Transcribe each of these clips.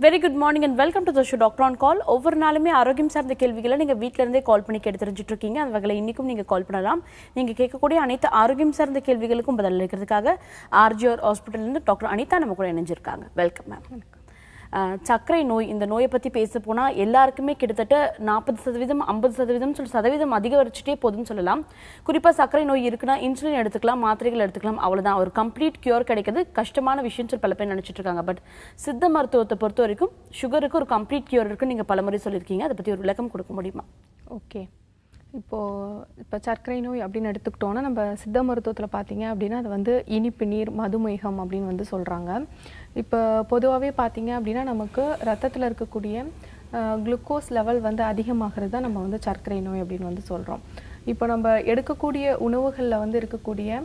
Very good morning and welcome to the show doctor on call ஒவ்வொரு நாளுமே ஆரோக்கியம் சார்ந்த கேள்விகளை நீங்கள் வீட்டில இருந்தே கால் பண்ணி கேட்டு தெரிஞ்சுட்டு இருக்கீங்க அந்த வகையில் இன்னைக்கும் நீங்கள் கால் பண்ணலாம் நீங்கள் கேட்கக்கூடிய அனைத்து ஆரோக்கியம் சார்ந்த கேள்விகளுக்கும் பதில் அளிக்கிறதுக்காக ஆர்ஜிஆர் ஹாஸ்பிட்டல்லேருந்து டாக்டர் அனிதா நம்ம கூட இணைஞ்சிருக்காங்க வெல்கம் மேம் சர்க்கரை நோய் இந்த நோயை பற்றி பேச போனால் எல்லாருக்குமே கிட்டத்தட்ட நாற்பது சதவீதம் ஐம்பது சதவீதம் சொல்லி சதவீதம் அதிகரிச்சுட்டே போதும்னு சொல்லலாம் குறிப்பாக சர்க்கரை நோய் இருக்குன்னா இன்சுலின் எடுத்துக்கலாம் மாத்திரைகள் எடுத்துக்கலாம் அவ்வளவுதான் ஒரு கம்ப்ளீட் கியூர் கிடைக்கிறது கஷ்டமான விஷயம்னு சொல்லி பல பேர் நினைச்சிட்டு இருக்காங்க பட் சித்த மருத்துவத்தை பொறுத்த வரைக்கும் சுகருக்கு ஒரு கம்ப்ளீட் கியூர் இருக்குன்னு நீங்கள் பலமுறை சொல்லியிருக்கீங்க அதை பற்றி ஒரு விளக்கம் கொடுக்க முடியுமா ஓகே இப்போது இப்போ சர்க்கரை நோய் அப்படின்னு எடுத்துக்கிட்டோன்னா நம்ம சித்த மருத்துவத்தில் பார்த்தீங்க அப்படின்னா அது வந்து இனிப்பு நீர் மதுமேகம் அப்படின்னு வந்து சொல்கிறாங்க இப்போ பொதுவாகவே பார்த்தீங்க அப்படின்னா நமக்கு ரத்தத்தில் இருக்கக்கூடிய குளுக்கோஸ் லெவல் வந்து அதிகமாகிறது தான் நம்ம வந்து சர்க்கரை நோய் அப்படின்னு வந்து சொல்கிறோம் இப்போ நம்ம எடுக்கக்கூடிய உணவுகளில் வந்து இருக்கக்கூடிய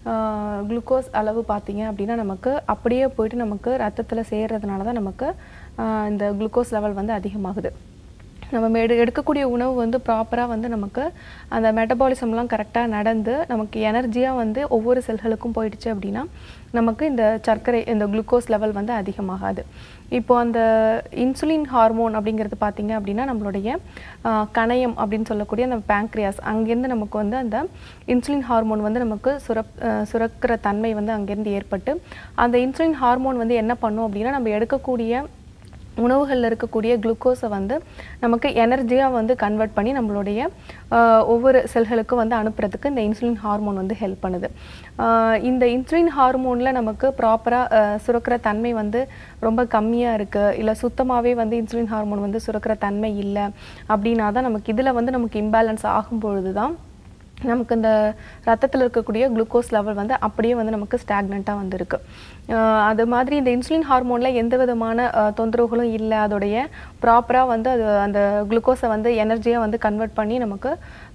குளுக்கோஸ் அளவு பார்த்தீங்க அப்படின்னா நமக்கு அப்படியே போயிட்டு நமக்கு ரத்தத்தில் சேர்றதுனால தான் நமக்கு ஆஹ் இந்த குளுக்கோஸ் லெவல் வந்து அதிகமாகுது நம்ம எடு எடுக்கக்கூடிய உணவு வந்து ப்ராப்பராக வந்து நமக்கு அந்த மெட்டபாலிசம்லாம் கரெக்டாக நடந்து நமக்கு எனர்ஜியாக வந்து ஒவ்வொரு செல்களுக்கும் போயிடுச்சு அப்படின்னா நமக்கு இந்த சர்க்கரை இந்த குளுக்கோஸ் லெவல் வந்து அதிகமாகாது இப்போ அந்த இன்சுலின் ஹார்மோன் அப்படிங்கிறது பார்த்தீங்க அப்படின்னா நம்மளுடைய ஆஹ், கணையம் அப்படின்னு சொல்லக்கூடிய அந்த பேங்க்ரியாஸ் அங்கேருந்து நமக்கு வந்து அந்த இன்சுலின் ஹார்மோன் வந்து நமக்கு சுரப் ஆஹ், சுரக்கிற தன்மை வந்து அங்கேருந்து ஏற்பட்டு அந்த இன்சுலின் ஹார்மோன் வந்து என்ன பண்ணும் அப்படின்னா நம்ம எடுக்கக்கூடிய உணவுகளில் இருக்கக்கூடிய குளுக்கோஸை வந்து நமக்கு எனர்ஜியாக வந்து கன்வெர்ட் பண்ணி நம்மளுடைய ஆஹ், ஒவ்வொரு செல்களுக்கும் வந்து அனுப்புறதுக்கு இந்த இன்சுலின் ஹார்மோன் வந்து ஹெல்ப் பண்ணுது ஆஹ், இந்த இன்சுலின் ஹார்மோனில் நமக்கு ப்ராப்பராக சுரக்கிற தன்மை வந்து ரொம்ப கம்மியாக இருக்குது இல்லை சுத்தமாகவே வந்து இன்சுலின் ஹார்மோன் வந்து சுரக்கிற தன்மை இல்லை அப்படின்னா தான் நமக்கு இதில் வந்து நமக்கு இம்பேலன்ஸ் ஆகும் பொழுது தான் நமக்கு இந்த ரத்தத்தில் இருக்கக்கூடிய குளுக்கோஸ் லெவல் வந்து அப்படியே வந்து நமக்கு ஸ்டாக்னண்ட்டாக வந்து இருக்கு ஆஹ் அது மாதிரி இந்த இன்சுலின் ஹார்மோனில் எந்த விதமான ஆஹ் தொந்தரவுகளும் இல்லை அதோடைய ப்ராப்பராக வந்து அது அந்த குளுக்கோஸை வந்து எனர்ஜியாக வந்து கன்வெர்ட் பண்ணி நமக்கு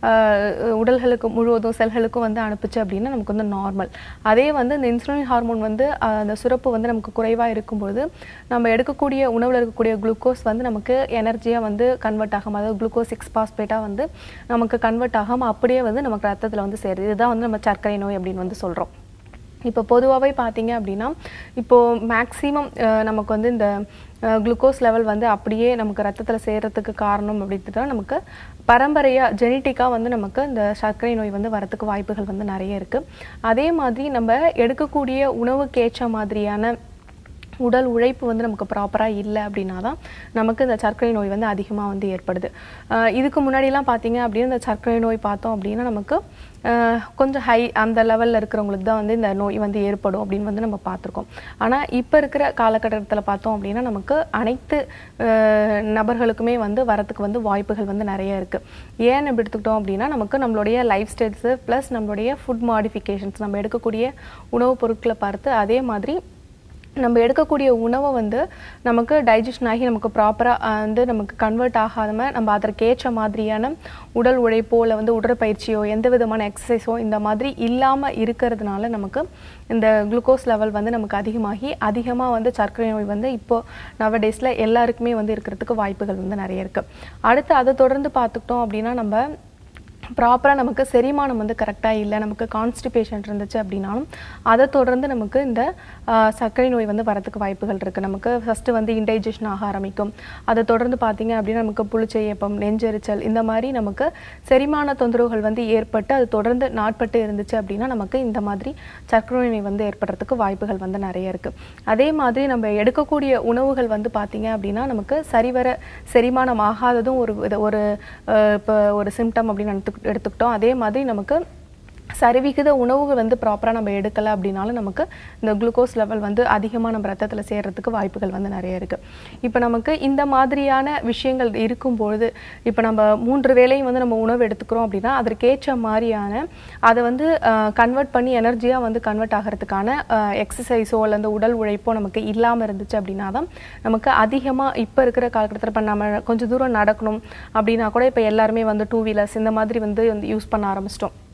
ஆஹ் உடல்களுக்கு முழுவதும் செல்களுக்கும் வந்து அனுப்புச்சு அப்படின்னா நமக்கு வந்து நார்மல் அதே வந்து இந்த இன்சுலின் ஹார்மோன் வந்து ஆஹ் அந்த சுரப்பு வந்து நமக்கு குறைவாக இருக்கும்பொழுது நம்ம எடுக்கக்கூடிய உணவில் இருக்கக்கூடிய குளுக்கோஸ் வந்து நமக்கு எனர்ஜியாக வந்து கன்வெர்ட் ஆகாம அதாவது குளுக்கோஸ் சிக்ஸ் பாஸ்பேட்டாக வந்து நமக்கு கன்வெர்ட் ஆகாமல் அப்படியே வந்து நமக்கு ரத்தத்தில் வந்து சேருது இதுதான் வந்து நம்ம சர்க்கரை நோய் அப்படின்னு வந்து சொல்கிறோம் இப்போ பொதுவாகவே பார்த்தீங்க அப்படின்னா இப்போது மேக்ஸிமம் நமக்கு வந்து இந்த குளுக்கோஸ் லெவல் வந்து அப்படியே நமக்கு ரத்தத்தில் சேர்றதுக்கு காரணம் அப்படின்ட்டு நமக்கு பரம்பரையாக ஜெனட்டிக்காக வந்து நமக்கு இந்த சர்க்கரை நோய் வந்து வரத்துக்கு வாய்ப்புகள் வந்து நிறைய இருக்குது அதே மாதிரி நம்ம எடுக்கக்கூடிய உணவுக்கேற்ற மாதிரியான உடல் உழைப்பு வந்து நமக்கு ப்ராப்பராக இல்லை அப்படின்னா தான் நமக்கு இந்த சர்க்கரை நோய் வந்து அதிகமாக வந்து ஏற்படுது ஆஹ் இதுக்கு முன்னாடிலாம் பார்த்தீங்க அப்படின்னா இந்த சர்க்கரை நோய் பார்த்தோம் அப்படின்னா நமக்கு ஆஹ் கொஞ்சம் ஹை அந்த லெவலில் இருக்கிறவங்களுக்கு தான் வந்து இந்த நோய் வந்து ஏற்படும் அப்படின்னு வந்து நம்ம பார்த்துருக்கோம் ஆனால் இப்போ இருக்கிற காலகட்டத்தில் பார்த்தோம் அப்படின்னா நமக்கு அனைத்து ஆஹ் நபர்களுக்குமே வந்து வரத்துக்கு வந்து வாய்ப்புகள் வந்து நிறைய இருக்குது ஏன் இப்படி எடுத்துக்கிட்டோம் அப்படின்னா நமக்கு நம்மளுடைய லைஃப் ஸ்டைல்ஸு ப்ளஸ் நம்மளுடைய ஃபுட் மாடிஃபிகேஷன்ஸ் நம்ம எடுக்கக்கூடிய உணவுப் பொருட்களை பார்த்து அதே மாதிரி நம்ம எடுக்கக்கூடிய உணவை வந்து நமக்கு டைஜஷன் ஆகி நமக்கு ப்ராப்பராக வந்து நமக்கு கன்வெர்ட் ஆகாம நம்ம அதற்கேற்ற மாதிரியான உடல் உழைப்போ இல்லை வந்து உடற்பயிற்சியோ எந்த விதமான எக்ஸசைஸோ இந்த மாதிரி இல்லாமல் இருக்கிறதுனால நமக்கு இந்த குளுக்கோஸ் லெவல் வந்து நமக்கு அதிகமாகி அதிகமாக வந்து சர்க்கரை நோய் வந்து இப்போ நவடேஸில் எல்லாருக்குமே வந்து இருக்கிறதுக்கு வாய்ப்புகள் வந்து நிறைய இருக்குது அடுத்து அதை தொடர்ந்து பார்த்துக்கிட்டோம் அப்படின்னா நம்ம ப்ராப்பராக நமக்கு செரிமானம் வந்து கரெக்டாக இல்லை நமக்கு கான்ஸ்டிபேஷன் இருந்துச்சு அப்படின்னாலும் அதை தொடர்ந்து நமக்கு இந்த ஆஹ், சர்க்கரை நோய் வந்து வரத்துக்கு வாய்ப்புகள் இருக்குது நமக்கு ஃபஸ்ட்டு வந்து இன்டைஜஷன் ஆக ஆரம்பிக்கும் அதை தொடர்ந்து பார்த்தீங்க அப்படின்னா நமக்கு புளிச்சையப்பம் நெஞ்செரிச்சல் இந்த மாதிரி நமக்கு செரிமான தொந்தரவுகள் வந்து ஏற்பட்டு அது தொடர்ந்து நாட்பட்டு இருந்துச்சு அப்படின்னா நமக்கு இந்த மாதிரி சர்க்கரை நோய் வந்து ஏற்படுறதுக்கு வாய்ப்புகள் வந்து நிறைய இருக்குது அதே மாதிரி நம்ம எடுக்கக்கூடிய உணவுகள் வந்து பார்த்தீங்க அப்படின்னா நமக்கு சரிவர செரிமானம் ஆகாததும் ஒரு வித- ஒரு அஹ், இப்போ ஒரு சிம்டம் அப்படின்னு எடுத்துக் எடுத்துக்கிட்டோம் அதே மாதிரி நமக்கு சரிவிகித உணவுகள் வந்து ப்ராப்பராக நம்ம எடுக்கலை அப்படின்னாலும் நமக்கு இந்த குளுக்கோஸ் லெவல் வந்து அதிகமாக நம்ம ரத்தத்தில் சேர்றதுக்கு வாய்ப்புகள் வந்து நிறைய இருக்குது இப்போ நமக்கு இந்த மாதிரியான விஷயங்கள் இருக்கும்பொழுது இப்போ நம்ம மூன்று வேளையும் வந்து நம்ம உணவு எடுத்துக்கிறோம் அப்படின்னா அதற்கேற்ற மாதிரியான அதை வந்து கன்வெர்ட் பண்ணி எனர்ஜியாக வந்து கன்வெர்ட் ஆகிறதுக்கான எக்ஸசைஸோ இல்லை அந்த உடல் உழைப்போ நமக்கு இல்லாமல் இருந்துச்சு அப்படின்னா தான் நமக்கு அதிகமாக இப்போ இருக்கிற காலகட்டத்தில் இப்போ நம்ம கொஞ்சம் தூரம் நடக்கணும் அப்படின்னா கூட இப்போ எல்லாருமே வந்து டூ வீலர்ஸ் இந்த மாதிரி வந்து யூஸ் பண்ண ஆரம்பிச்சிட்டோம்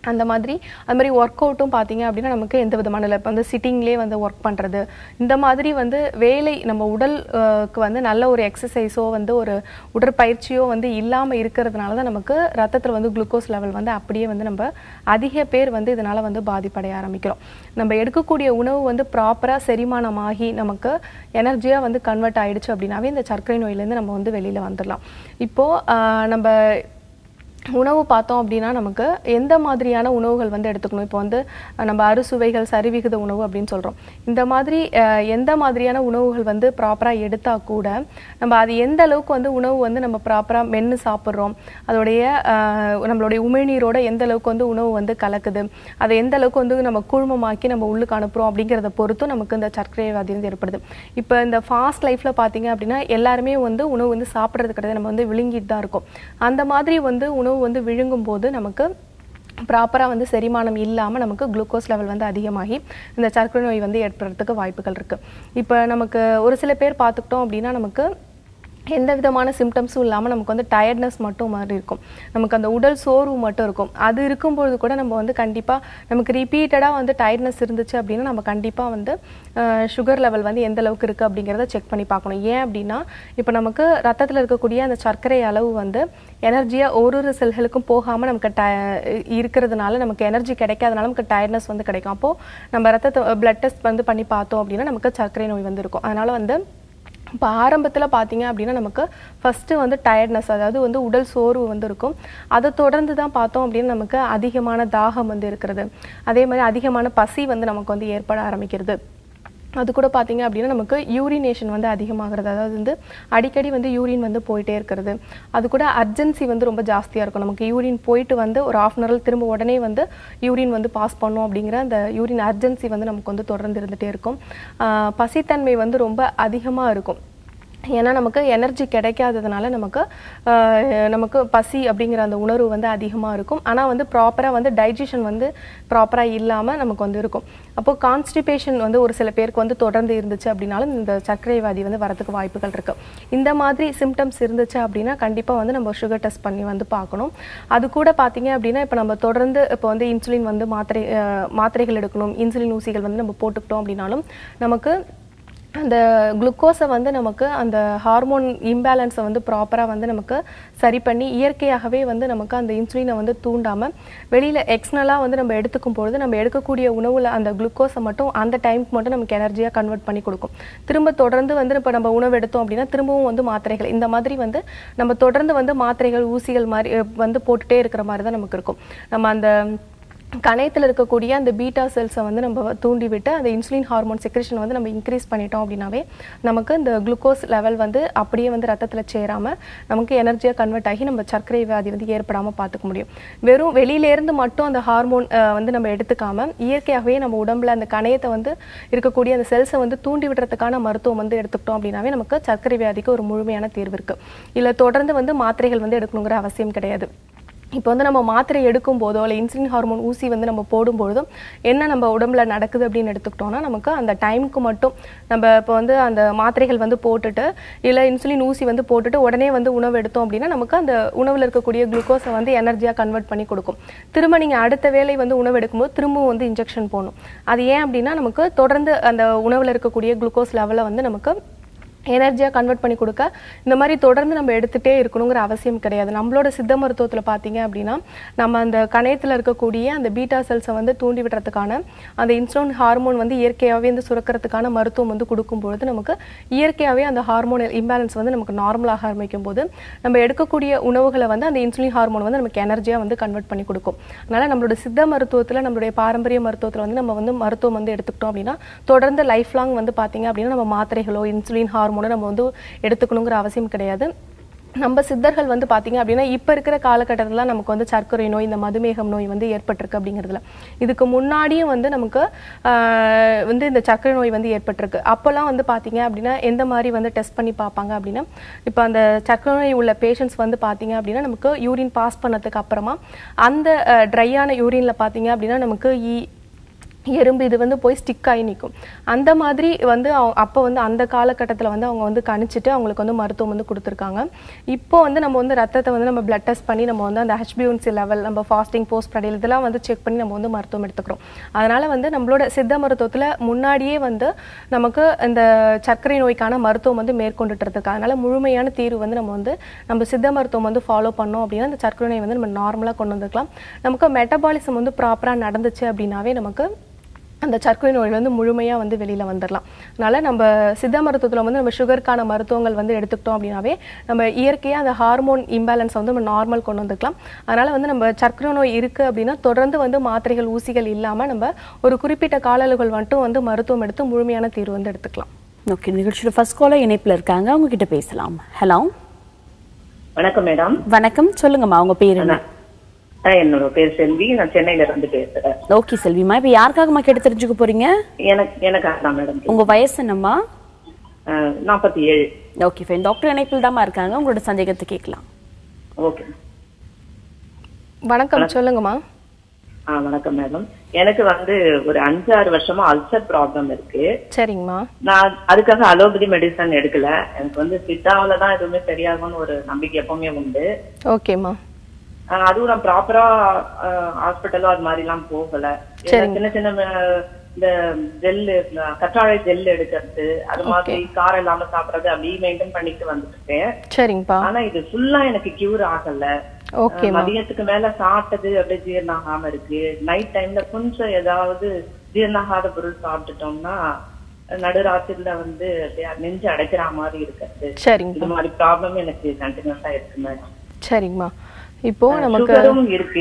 அந்த மாதிரி அது மாதிரி ஒர்க் அவுட்டும் பார்த்தீங்க அப்படின்னா நமக்கு எந்த விதமான இல்லை இப்போ வந்து சிட்டிங்லேயே வந்து ஒர்க் பண்ணுறது இந்த மாதிரி வந்து வேலை நம்ம உடலுக்கு வந்து நல்ல ஒரு எக்ஸசைஸோ வந்து ஒரு உடற்பயிற்சியோ வந்து இல்லாமல் இருக்கிறதுனால தான் நமக்கு ரத்தத்தில் வந்து குளுக்கோஸ் லெவல் வந்து அப்படியே வந்து நம்ம அதிக பேர் வந்து இதனால் வந்து பாதிப்படைய ஆரம்பிக்கிறோம் நம்ம எடுக்கக்கூடிய உணவு வந்து ப்ராப்பராக செரிமானமாகி நமக்கு எனர்ஜியாக வந்து கன்வெர்ட் ஆயிடுச்சு அப்படின்னாவே இந்த சர்க்கரை நோயிலேருந்து நம்ம வந்து வெளியில் வந்துடலாம் இப்போது நம்ம உணவு பார்த்தோம் அப்படின்னா நமக்கு எந்த மாதிரியான உணவுகள் வந்து எடுத்துக்கணும் இப்போ வந்து அஹ், நம்ம அறுசுவைகள் சரிவிகித உணவு அப்படின்னு சொல்கிறோம் இந்த மாதிரி அஹ், எந்த மாதிரியான உணவுகள் வந்து ப்ராப்பராக எடுத்தால் கூட நம்ம அது எந்த அளவுக்கு வந்து உணவு வந்து நம்ம ப்ராப்பராக மென்று சாப்பிட்றோம் அதோடைய அஹ், நம்மளுடைய உமிழ்நீரோட எந்த அளவுக்கு வந்து உணவு வந்து கலக்குது அதை எந்த அளவுக்கு வந்து நம்ம குழுமமாக்கி நம்ம உள்ளுக்கு அனுப்புகிறோம் அப்படிங்கிறத பொறுத்தும் நமக்கு இந்த சர்க்கரை வியாதி வந்து ஏற்படுது இப்போ இந்த ஃபாஸ்ட் லைஃப்பில் பார்த்தீங்க அப்படின்னா எல்லாருமே வந்து உணவு வந்து சாப்பிட்றது கிடையாது நம்ம வந்து விழுங்கிட்டு தான் இருக்கோம் அந்த மாதிரி வந்து உணவு வந்து விழுங்கும் போது நமக்கு ப்ராப்பராக வந்து செரிமானம் இல்லாமல் நமக்கு குளுக்கோஸ் லெவல் வந்து அதிகமாகி இந்த சர்க்கரை நோய் வந்து ஏற்படுறதுக்கு வாய்ப்புகள் இருக்குது இப்போ நமக்கு ஒரு சில பேர் பார்த்துக்கிட்டோம் அப்படின்னா நமக்கு எந்த விதமான சிம்டம்ஸும் இல்லாமல் நமக்கு வந்து டயர்ட்னஸ் மட்டும் மாதிரி இருக்கும் நமக்கு அந்த உடல் சோர்வு மட்டும் இருக்கும் அது இருக்கும்பொழுது கூட நம்ம வந்து கண்டிப்பாக நமக்கு ரிப்பீட்டடாக வந்து டயர்ட்னஸ் இருந்துச்சு அப்படின்னா நம்ம கண்டிப்பாக வந்து சுகர் லெவல் வந்து எந்த அளவுக்கு இருக்குது அப்படிங்கிறத செக் பண்ணி பார்க்கணும் ஏன் அப்படின்னா இப்போ நமக்கு ரத்தத்தில் இருக்கக்கூடிய அந்த சர்க்கரை அளவு வந்து எனர்ஜியாக ஒரு ஒரு செல்களுக்கும் போகாமல் நமக்கு ட இருக்கிறதுனால நமக்கு எனர்ஜி கிடைக்காதனால நமக்கு டயர்ட்னஸ் வந்து கிடைக்கும் அப்போது நம்ம ரத்தத்தை பிளட் டெஸ்ட் வந்து பண்ணி பார்த்தோம் அப்படின்னா நமக்கு சர்க்கரை நோய் வந்து இருக்கும் அதனால் வந்து இப்போ ஆரம்பத்தில் பார்த்தீங்க அப்படின்னா நமக்கு ஃபஸ்ட்டு வந்து டயர்ட்னஸ் அதாவது வந்து உடல் சோர்வு வந்து இருக்கும் அதை தொடர்ந்து தான் பார்த்தோம் அப்படின்னா நமக்கு அதிகமான தாகம் வந்து இருக்கிறது அதே மாதிரி அதிகமான பசி வந்து நமக்கு வந்து ஏற்பட ஆரம்பிக்கிறது அது கூட பார்த்தீங்க அப்படின்னா நமக்கு யூரினேஷன் வந்து அதிகமாகிறது அதாவது வந்து அடிக்கடி வந்து யூரின் வந்து போயிட்டே இருக்கிறது அது கூட அர்ஜென்சி வந்து ரொம்ப ஜாஸ்தியாக இருக்கும் நமக்கு யூரின் போயிட்டு வந்து ஒரு ஆஃப் அன் திரும்ப உடனே வந்து யூரின் வந்து பாஸ் பண்ணோம் அப்படிங்கிற அந்த யூரின் அர்ஜென்சி வந்து நமக்கு வந்து தொடர்ந்து இருந்துகிட்டே இருக்கும் ஆஹ் பசித்தன்மை வந்து ரொம்ப அதிகமாக இருக்கும் ஏன்னா நமக்கு எனர்ஜி கிடைக்காததுனால நமக்கு ஆஹ், நமக்கு பசி அப்படிங்கிற அந்த உணர்வு வந்து அதிகமாக இருக்கும் ஆனால் வந்து ப்ராப்பராக வந்து டைஜஷன் வந்து ப்ராப்பராக இல்லாமல் நமக்கு வந்து இருக்கும் அப்போது கான்ஸ்டிபேஷன் வந்து ஒரு சில பேருக்கு வந்து தொடர்ந்து இருந்துச்சு அப்படின்னாலும் இந்த சர்க்கரை வியாதி வந்து வரதுக்கு வாய்ப்புகள் இருக்குது இந்த மாதிரி சிம்டம்ஸ் இருந்துச்சு அப்படின்னா கண்டிப்பாக வந்து நம்ம சுகர் டெஸ்ட் பண்ணி வந்து பார்க்கணும் அது கூட பார்த்தீங்க அப்படின்னா இப்போ நம்ம தொடர்ந்து இப்போ வந்து இன்சுலின் வந்து மாத்திரை ஆஹ், மாத்திரைகள் எடுக்கணும் இன்சுலின் ஊசிகள் வந்து நம்ம போட்டுக்கிட்டோம் அப்படின்னாலும் நமக்கு அந்த குளுக்கோஸை வந்து நமக்கு அந்த ஹார்மோன் இம்பேலன்ஸை வந்து ப்ராப்பராக வந்து நமக்கு சரி பண்ணி இயற்கையாகவே வந்து நமக்கு அந்த இன்சுலினை வந்து தூண்டாமல் வெளியில் எக்ஸ்னலாக வந்து நம்ம எடுத்துக்கும் பொழுது நம்ம எடுக்கக்கூடிய உணவில் அந்த குளுக்கோஸை மட்டும் அந்த டைமுக்கு மட்டும் நமக்கு எனர்ஜியாக கன்வெர்ட் பண்ணி கொடுக்கும் திரும்ப தொடர்ந்து வந்து இப்போ நம்ம உணவு எடுத்தோம் அப்படின்னா திரும்பவும் வந்து மாத்திரைகள் இந்த மாதிரி வந்து நம்ம தொடர்ந்து வந்து மாத்திரைகள் ஊசிகள் மாதிரி அஹ், வந்து போட்டுட்டே இருக்கிற மாதிரி தான் நமக்கு இருக்கும் நம்ம அந்த கணையத்தில் இருக்கக்கூடிய அந்த பீட்டா செல்ஸை வந்து நம்ம தூண்டி விட்டு அந்த இன்சுலின் ஹார்மோன் செக்ரேஷன் வந்து நம்ம இன்க்ரீஸ் பண்ணிட்டோம் அப்படின்னாவே நமக்கு இந்த குளுக்கோஸ் லெவல் வந்து அப்படியே வந்து ரத்தத்தில் சேராமல் நமக்கு எனர்ஜியாக கன்வெர்ட் ஆகி நம்ம சர்க்கரை வியாதி வந்து ஏற்படாமல் பார்த்துக்க முடியும் வெறும் வெளியிலேருந்து மட்டும் அந்த ஹார்மோன் வந்து நம்ம எடுத்துக்காம இயற்கையாகவே நம்ம உடம்புல அந்த கணையத்தை வந்து இருக்கக்கூடிய அந்த செல்ஸை வந்து தூண்டி விடுறதுக்கான மருத்துவம் வந்து எடுத்துக்கிட்டோம் அப்படின்னாவே நமக்கு சர்க்கரை வியாதிக்கு ஒரு முழுமையான தீர்வு இருக்குது இல்லை தொடர்ந்து வந்து மாத்திரைகள் வந்து எடுக்கணுங்கிற அவசியம் கிடையாது இப்போ வந்து நம்ம மாத்திரை எடுக்கும் போதோ இல்லை இன்சுலின் ஹார்மோன் ஊசி வந்து நம்ம போடும்பொழுதும் என்ன நம்ம உடம்புல நடக்குது அப்படின்னு எடுத்துக்கிட்டோம்னா நமக்கு அந்த டைமுக்கு மட்டும் நம்ம இப்போ வந்து அந்த மாத்திரைகள் வந்து போட்டுட்டு இல்லை இன்சுலின் ஊசி வந்து போட்டுட்டு உடனே வந்து உணவு எடுத்தோம் அப்படின்னா நமக்கு அந்த உணவில் இருக்கக்கூடிய குளுக்கோஸை வந்து எனர்ஜியாக கன்வெர்ட் பண்ணி கொடுக்கும் திரும்ப நீங்கள் அடுத்த வேளை வந்து உணவு எடுக்கும்போது திரும்பவும் வந்து இன்ஜெக்ஷன் போடணும் அது ஏன் அப்படின்னா நமக்கு தொடர்ந்து அந்த உணவில் இருக்கக்கூடிய குளுக்கோஸ் லெவலை வந்து நமக்கு எனர்ஜியாக கன்வெர்ட் பண்ணி கொடுக்க இந்த மாதிரி தொடர்ந்து நம்ம எடுத்துகிட்டே இருக்கணுங்கிற அவசியம் கிடையாது நம்மளோட சித்த மருத்துவத்தில் பார்த்தீங்க அப்படின்னா நம்ம அந்த கணையத்தில் இருக்கக்கூடிய அந்த பீட்டா செல்ஸை வந்து தூண்டி விடுறதுக்கான அந்த இன்சுலின் ஹார்மோன் வந்து இயற்கையாகவே வந்து சுரக்கிறதுக்கான மருத்துவம் வந்து கொடுக்கும்பொழுது நமக்கு இயற்கையாகவே அந்த ஹார்மோன் இம்பேலன்ஸ் வந்து நமக்கு நார்மலாக ஆரம்பிக்கும் போது நம்ம எடுக்கக்கூடிய உணவுகளை வந்து அந்த இன்சுலின் ஹார்மோன் வந்து நமக்கு எனர்ஜியாக வந்து கன்வெர்ட் பண்ணி கொடுக்கும் அதனால் நம்மளோட சித்த மருத்துவத்தில் நம்மளுடைய பாரம்பரிய மருத்துவத்தில் வந்து நம்ம வந்து மருத்துவம் வந்து எடுத்துக்கிட்டோம் அப்படின்னா தொடர்ந்து லைஃப் லாங் வந்து பார்த்தீங்க அப்படின்னா நம்ம மாத்திரைகளோ இன்சுலின் ஹார்மோனோ நம்ம வந்து எடுத்துக்கணுங்கிற அவசியம் கிடையாது நம்ம சித்தர்கள் வந்து பார்த்தீங்க அப்படின்னா இப்போ இருக்கிற காலகட்டத்தில் நமக்கு வந்து சர்க்கரை நோய் இந்த மதுமேகம் நோய் வந்து ஏற்பட்டிருக்கு அப்படிங்கிறதுல இதுக்கு முன்னாடியும் வந்து நமக்கு ஆஹ், வந்து இந்த சர்க்கரை நோய் வந்து ஏற்பட்டிருக்கு அப்போல்லாம் வந்து பார்த்தீங்க அப்படின்னா எந்த மாதிரி வந்து டெஸ்ட் பண்ணி பார்ப்பாங்க அப்படின்னா இப்போ அந்த சர்க்கரை நோய் உள்ள பேஷண்ட்ஸ் வந்து பார்த்தீங்க அப்படின்னா நமக்கு யூரின் பாஸ் பண்ணதுக்கு அப்புறமா அந்த ட்ரையான யூரினில் பார்த்தீங்க அப்படின்னா நமக்கு ஈ எறும்பு இது வந்து போய் ஸ்டிக் ஆகி நிற்கும் அந்த மாதிரி வந்து அவ- அப்போ வந்து அந்த காலகட்டத்தில் வந்து அவங்க வந்து கணிச்சிட்டு அவங்களுக்கு வந்து மருத்துவம் வந்து கொடுத்துருக்காங்க இப்போ வந்து நம்ம வந்து ரத்தத்தை வந்து நம்ம பிளட் டெஸ்ட் பண்ணி நம்ம வந்து அந்த ஹெச்பியூன்சி லெவல் நம்ம ஃபாஸ்டிங் போஸ்ட் ப்ரடியல் இதெல்லாம் வந்து செக் பண்ணி நம்ம வந்து மருத்துவம் எடுத்துக்கிறோம் அதனால வந்து நம்மளோட சித்த மருத்துவத்தில் முன்னாடியே வந்து நமக்கு இந்த சர்க்கரை நோய்க்கான மருத்துவம் வந்து மேற்கொண்டுட்டு இருக்கு அதனால முழுமையான தீர்வு வந்து நம்ம வந்து நம்ம சித்த மருத்துவம் வந்து ஃபாலோ பண்ணோம் அப்படின்னா அந்த சர்க்கரை நோய் வந்து நம்ம நார்மலாக கொண்டு வந்துக்கலாம் நமக்கு மெட்டபாலிசம் வந்து ப்ராப்பராக நடந்துச்சு அப்படின்னாவே நமக்கு அந்த சர்க்கரை நோய் வந்து முழுமையாக வந்து வெளியில் வந்துடலாம் அதனால் நம்ம சித்த மருத்துவத்தில் வந்து நம்ம சுகருக்கான மருத்துவங்கள் வந்து எடுத்துக்கிட்டோம் அப்படின்னாவே நம்ம இயற்கையாக அந்த ஹார்மோன் இம்பேலன்ஸை வந்து நம்ம நார்மல் கொண்டு வந்துக்கலாம் அதனால் வந்து நம்ம சர்க்கரை நோய் இருக்குது அப்படின்னா தொடர்ந்து வந்து மாத்திரைகள் ஊசிகள் இல்லாமல் நம்ம ஒரு குறிப்பிட்ட கால அளவுகள் மட்டும் வந்து மருத்துவம் எடுத்து முழுமையான தீர்வு வந்து எடுத்துக்கலாம் ஓகே நிகழ்ச்சியோட ஃபர்ஸ்ட் காலர் இணைப்புல இருக்காங்க அவங்க கிட்ட பேசலாம் ஹலோ வணக்கம் மேடம் வணக்கம் சொல்லுங்கம்மா உங்க பேர் என்ன ஆ, என்னோட பேர் செல்வி நான் சென்னையில இருந்து பேசுறேன் ஓகே செல்விமா இப்போ யாருக்காகம்மா கேட்டு தெரிஞ்சுக்க போறீங்க எனக்கு எனக்கு அதான் மேடம் உங்க வயசு என்னம்மா நாற்பத்தி ஏழு ஓகே ஃபைன் டாக்டர் இணைப்பில் தாம்மா இருக்காங்க உங்களோட சந்தேகத்தை கேட்கலாம் ஓகே வணக்கம் சொல்லுங்கம்மா ஆ வணக்கம் மேடம் எனக்கு வந்து ஒரு அஞ்சாறு வருஷமா அல்சர் ப்ராப்ளம் இருக்கு சரிங்கம்மா நான் அதுக்காக அலோபதி மெடிசன் எடுக்கல எனக்கு வந்து சித்தாவில தான் எதுவுமே சரியாகும்னு ஒரு நம்பிக்கை எப்பவுமே உண்டு ஓகேம்மா ஆ, அதுவும் நான் ப்ராப்பரா ஹாஸ்பிட்டலோ அது மாதிரி எல்லாம் போகல சின்ன சின்ன அஹ், இந்த ஜெல்லு கற்றாழை ஜெல் எடுக்கிறது அது மாதிரி காரம் இல்லாம சாப்பிடுறது அப்படியே மெயின்டைன் பண்ணிட்டு வந்துட்டு இருக்கேன் சரிங்கப்பா ஆனா இது ஃபுல்லா எனக்கு கியூர் ஆகல ஓகே அஹ், மதியத்துக்கு மேல சாப்பிட்டது அப்படியே ஜீரணம் ஆகாம இருக்கு நைட் டைம்ல கொஞ்சம் ஏதாவது ஜீரணாகாத பொருள் சாப்பிட்டுட்டோம்னா நடுராத்திரில வந்து அப்படியே நெஞ்சு அடைக்கிற மாதிரி இருக்கிறது சரிங்க இது மாதிரி ப்ராப்ளம் எனக்கு கண்டினியூஸா இருக்கு மேடம் சரிங்கம்மா இப்போ நமக்கு சுகரும் இருக்கு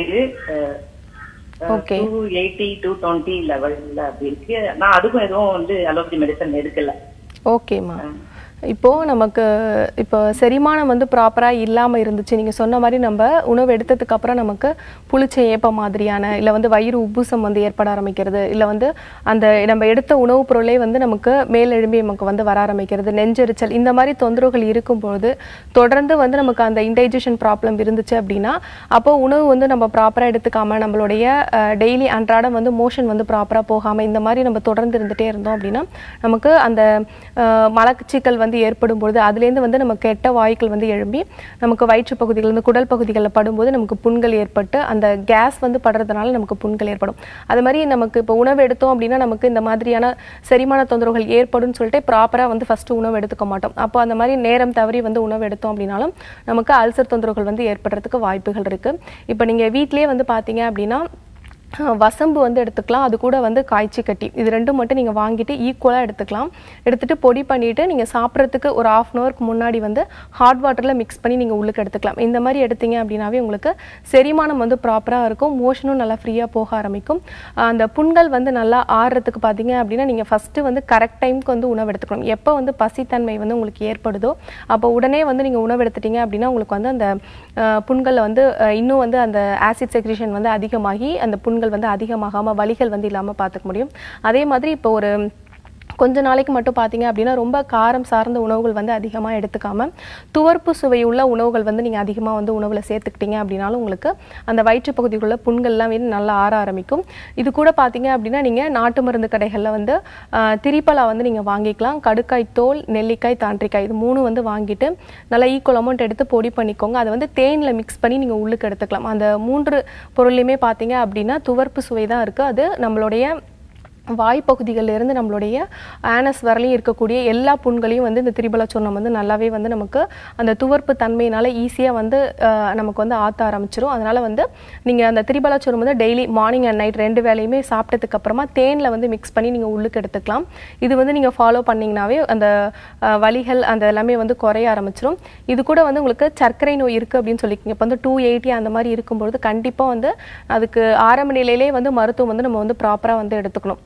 Okay. Two eighty two twenty லெவல்ல அப்படி இருக்கு நான் அதுக்கும் எதுவும் வந்து அலோபதி மெடிசன் எடுக்கல ஓகேம்மா இப்போ நமக்கு இப்போ செரிமானம் வந்து ப்ராப்பராக இல்லாமல் இருந்துச்சு நீங்கள் சொன்ன மாதிரி நம்ம உணவு எடுத்ததுக்கு அப்புறம் நமக்கு புளிச்ச ஏப்பம் மாதிரியான இல்லை வந்து வயிறு உப்புசம் வந்து ஏற்பட ஆரம்பிக்கிறது இல்லை வந்து அந்த நம்ம எடுத்த உணவுப் பொருளே வந்து நமக்கு மேலெழும்பி நமக்கு வந்து வர ஆரம்பிக்கிறது நெஞ்செரிச்சல் இந்த மாதிரி தொந்தரவுகள் இருக்கும்பொழுது தொடர்ந்து வந்து நமக்கு அந்த இன்டைஜஷன் ப்ராப்ளம் இருந்துச்சு அப்படின்னா அப்போ உணவு வந்து நம்ம ப்ராப்பராக எடுத்துக்காம நம்மளுடைய டெய்லி அன்றாடம் வந்து மோஷன் வந்து ப்ராப்பராக போகாமல் இந்த மாதிரி நம்ம தொடர்ந்து இருந்துகிட்டே இருந்தோம் அப்படின்னா நமக்கு அந்த அஹ், மலச்சிக்கல் வந்து ஏற்படும் பொழுது அதுலேருந்து வந்து நமக்கு கெட்ட வாயுக்கள் வந்து எழும்பி நமக்கு வயிற்று பகுதிகள் இந்த குடல் பகுதிகளில் படும்போது நமக்கு புண்கள் ஏற்பட்டு அந்த கேஸ் வந்து படுறதுனால நமக்கு புண்கள் ஏற்படும் அது மாதிரி நமக்கு இப்போ உணவு எடுத்தோம் அப்படின்னா நமக்கு இந்த மாதிரியான செரிமான தொந்தரவுகள் ஏற்படும்னு சொல்லிட்டு ப்ராப்பராக வந்து ஃபஸ்ட்டு உணவு எடுத்துக்க மாட்டோம் அப்போ அந்த மாதிரி நேரம் தவறி வந்து உணவு எடுத்தோம் அப்படின்னாலும் நமக்கு அல்சர் தொந்தரவுகள் வந்து ஏற்படுறதுக்கு வாய்ப்புகள் இருக்குது இப்போ நீங்கள் வீட்டிலேயே வந்து பார்த்தீங்க அப்படின்னா அஹ் வசம்பு வந்து எடுத்துக்கலாம் அது கூட வந்து காய்ச்சி கட்டி இது ரெண்டும் மட்டும் நீங்கள் வாங்கிட்டு ஈக்குவலாக எடுத்துக்கலாம் எடுத்துட்டு பொடி பண்ணிவிட்டு நீங்கள் சாப்பிட்றதுக்கு ஒரு ஆஃப் அன் ஹவருக்கு முன்னாடி வந்து ஹாட் வாட்டரில் மிக்ஸ் பண்ணி நீங்கள் உள்ளுக்கு எடுத்துக்கலாம் இந்த மாதிரி எடுத்தீங்க அப்படின்னாவே உங்களுக்கு செரிமானம் வந்து ப்ராப்பராக இருக்கும் மோஷனும் நல்லா ஃப்ரீயாக போக ஆரம்பிக்கும் அஹ் அந்த புண்கள் வந்து நல்லா ஆறுறதுக்கு பார்த்தீங்க அப்படின்னா நீங்கள் ஃபஸ்ட்டு வந்து கரெக்ட் டைம்க்கு வந்து உணவு எடுத்துக்கணும் எப்போ வந்து பசித்தன்மை வந்து உங்களுக்கு ஏற்படுதோ அப்போ உடனே வந்து நீங்கள் உணவு எடுத்துட்டீங்க அப்படின்னா உங்களுக்கு வந்து அந்த அஹ், புண்கள்ல வந்து அஹ், இன்னும் வந்து அந்த ஆசிட் செக்ரேஷன் வந்து அதிகமாகி அந்த புண்கள் வந்து அதிகமாகாமல் வலிகள் வந்து இல்லாமல் பார்த்துக்க முடியும் அதே மாதிரி இப்போ ஒரு கொஞ்ச நாளைக்கு மட்டும் பார்த்தீங்க அப்படின்னா ரொம்ப காரம் சார்ந்த உணவுகள் வந்து அதிகமாக எடுத்துக்காம துவர்ப்பு சுவை உள்ள உணவுகள் வந்து நீங்கள் அதிகமாக வந்து உணவில் சேர்த்துக்கிட்டீங்க அப்படின்னாலும் உங்களுக்கு அந்த வயிற்று பகுதிக்குள்ள புண்கள்லாம் வந்து நல்லா ஆற ஆரம்பிக்கும் இது கூட பார்த்தீங்க அப்படின்னா நீங்கள் நாட்டு மருந்து கடைகளில் வந்து ஆஹ், திரிப்பலா வந்து நீங்கள் வாங்கிக்கலாம் கடுக்காய் தோல் நெல்லிக்காய் தாண்டிக்காய் இது மூணு வந்து வாங்கிட்டு நல்லா ஈக்குவல் அமௌண்ட் எடுத்து பொடி பண்ணிக்கோங்க அதை வந்து தேனில் மிக்ஸ் பண்ணி நீங்கள் உள்ளுக்கு எடுத்துக்கலாம் அந்த மூன்று பொருளையுமே பார்த்தீங்க அப்படின்னா துவர்ப்பு சுவை தான் இருக்குது அது நம்மளுடைய வாய்ப்பகுதிகளில் இருந்து நம்மளுடைய ஆனஸ் வரலையும் இருக்கக்கூடிய எல்லா புண்களையும் வந்து இந்த திரிபல சூர்ணம் வந்து நல்லாவே வந்து நமக்கு அந்த துவர்ப்பு தன்மையினால ஈஸியாக வந்து அஹ், நமக்கு வந்து ஆற்ற ஆரம்பிச்சிரும் அதனால வந்து நீங்கள் அந்த திரிபல சூர்ணம் வந்து டெய்லி மார்னிங் அண்ட் நைட் ரெண்டு வேலையுமே சாப்பிட்டதுக்கு அப்புறமா தேனில் வந்து மிக்ஸ் பண்ணி நீங்கள் உள்ளுக்கு எடுத்துக்கலாம் இது வந்து நீங்கள் ஃபாலோ பண்ணிங்கனாவே அந்த அஹ், வலிகள் அந்த எல்லாமே வந்து குறைய ஆரம்பிச்சிரும் இது கூட வந்து உங்களுக்கு சர்க்கரை நோய் இருக்குது அப்படின்னு சொல்லிக்கிங்க இப்போ வந்து டூ எயிட்டி அந்த மாதிரி இருக்கும்பொழுது கண்டிப்பாக வந்து அதுக்கு ஆரம்ப நிலையிலே வந்து மருத்துவம் வந்து நம்ம வந்து ப்ராப்பராக வந்து எடுத்துக்கணும்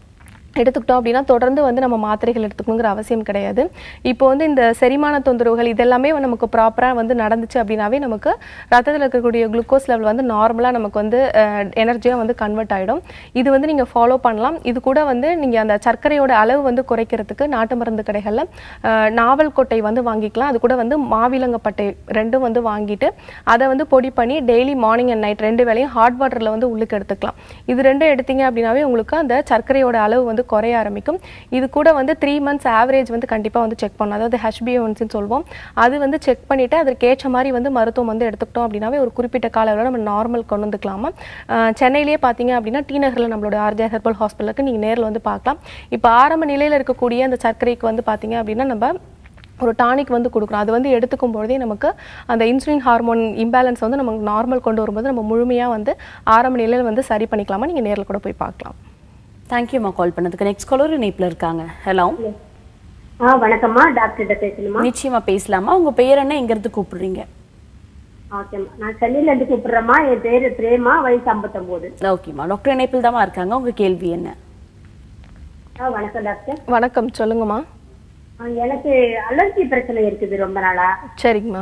எடுத்துக்கிட்டோம் அப்படின்னா தொடர்ந்து வந்து நம்ம மாத்திரைகள் எடுத்துக்கணுங்கிற அவசியம் கிடையாது இப்போ வந்து இந்த செரிமான தொந்தரவுகள் இதெல்லாமே நமக்கு ப்ராப்பராக வந்து நடந்துச்சு அப்படின்னாவே நமக்கு ரத்தத்தில் இருக்கக்கூடிய குளுக்கோஸ் லெவல் வந்து நார்மலாக நமக்கு வந்து எனர்ஜியாக வந்து கன்வெர்ட் ஆகிடும் இது வந்து நீங்கள் ஃபாலோ பண்ணலாம் இது கூட வந்து நீங்கள் அந்த சர்க்கரையோட அளவு வந்து குறைக்கிறதுக்கு நாட்டு மருந்து கடைகளில் அஹ், நாவல் கொட்டை வந்து வாங்கிக்கலாம் அது கூட வந்து மாவிலங்கப்பட்டை ரெண்டும் வந்து வாங்கிட்டு அதை வந்து பொடி பண்ணி டெய்லி மார்னிங் அண்ட் நைட் ரெண்டு வேளையும் ஹாட் வாட்டரில் வந்து உள்ளுக்கு எடுத்துக்கலாம் இது ரெண்டும் எடுத்தீங்க அப்படின்னாவே உங்களுக்கு அந்த சர்க்கரையோட அளவு வந்து குறைய ஆரம்பிக்கும் இது கூட வந்து த்ரீ மந்த்ஸ் ஆவரேஜ் வந்து கண்டிப்பாக வந்து செக் பண்ணணும் அதாவது ஹெச்பிஓன்ஸ்னு சொல்லுவோம் அது வந்து செக் பண்ணிவிட்டு அதற்கு ஏற்ற மாதிரி வந்து மருத்துவம் வந்து எடுத்துக்கிட்டோம் அப்படின்னாவே ஒரு குறிப்பிட்ட கால அளவில் நம்ம நார்மல் கொண்டு வந்துக்கலாமா அஹ் சென்னையிலேயே பார்த்தீங்க அப்படின்னா டி நகரில் நம்மளோட ஆர்ஜே ஹெர்பல் ஹாஸ்பிட்டலுக்கு நீங்கள் நேரில் வந்து பார்க்கலாம் இப்போ ஆரம்ப நிலையில் இருக்கக்கூடிய அந்த சர்க்கரைக்கு வந்து பார்த்தீங்க அப்படின்னா நம்ம ஒரு டானிக் வந்து கொடுக்குறோம் அது வந்து எடுத்துக்கும் பொழுதே நமக்கு அந்த இன்சுலின் ஹார்மோன் இம்பேலன்ஸ் வந்து நமக்கு நார்மல் கொண்டு வரும்போது நம்ம முழுமையாக வந்து ஆரம்ப நிலையில் வந்து சரி பண்ணிக்கலாமா நீங்கள் நேரில் கூட போய் பார்க்கலாம் தேங்க்யூம்மா கால் பண்ணதுக்கு நெக்ஸ்ட் காலர் இணைப்பில் இருக்காங்க ஹலோ ஆ வணக்கம்மா டாக்டர்கிட்ட பேசணுமா நிச்சயமா பேசலாமா உங்க பெயர் என்ன எங்க இருந்து கூப்பிடுறீங்க ஓகேம்மா நான் சென்னையில இருந்து கூப்பிடுறேம்மா என் பேரு பிரேமா வயசு ஐம்பத்தொம்போது ஓகேம்மா டாக்டர் இணைப்பில் தாம்மா இருக்காங்க உங்க கேள்வி என்ன ஆ வணக்கம் டாக்டர் வணக்கம் சொல்லுங்கம்மா ஆ, எனக்கு அலர்ஜி பிரச்சனை இருக்குது ரொம்ப நாளா சரிங்கம்மா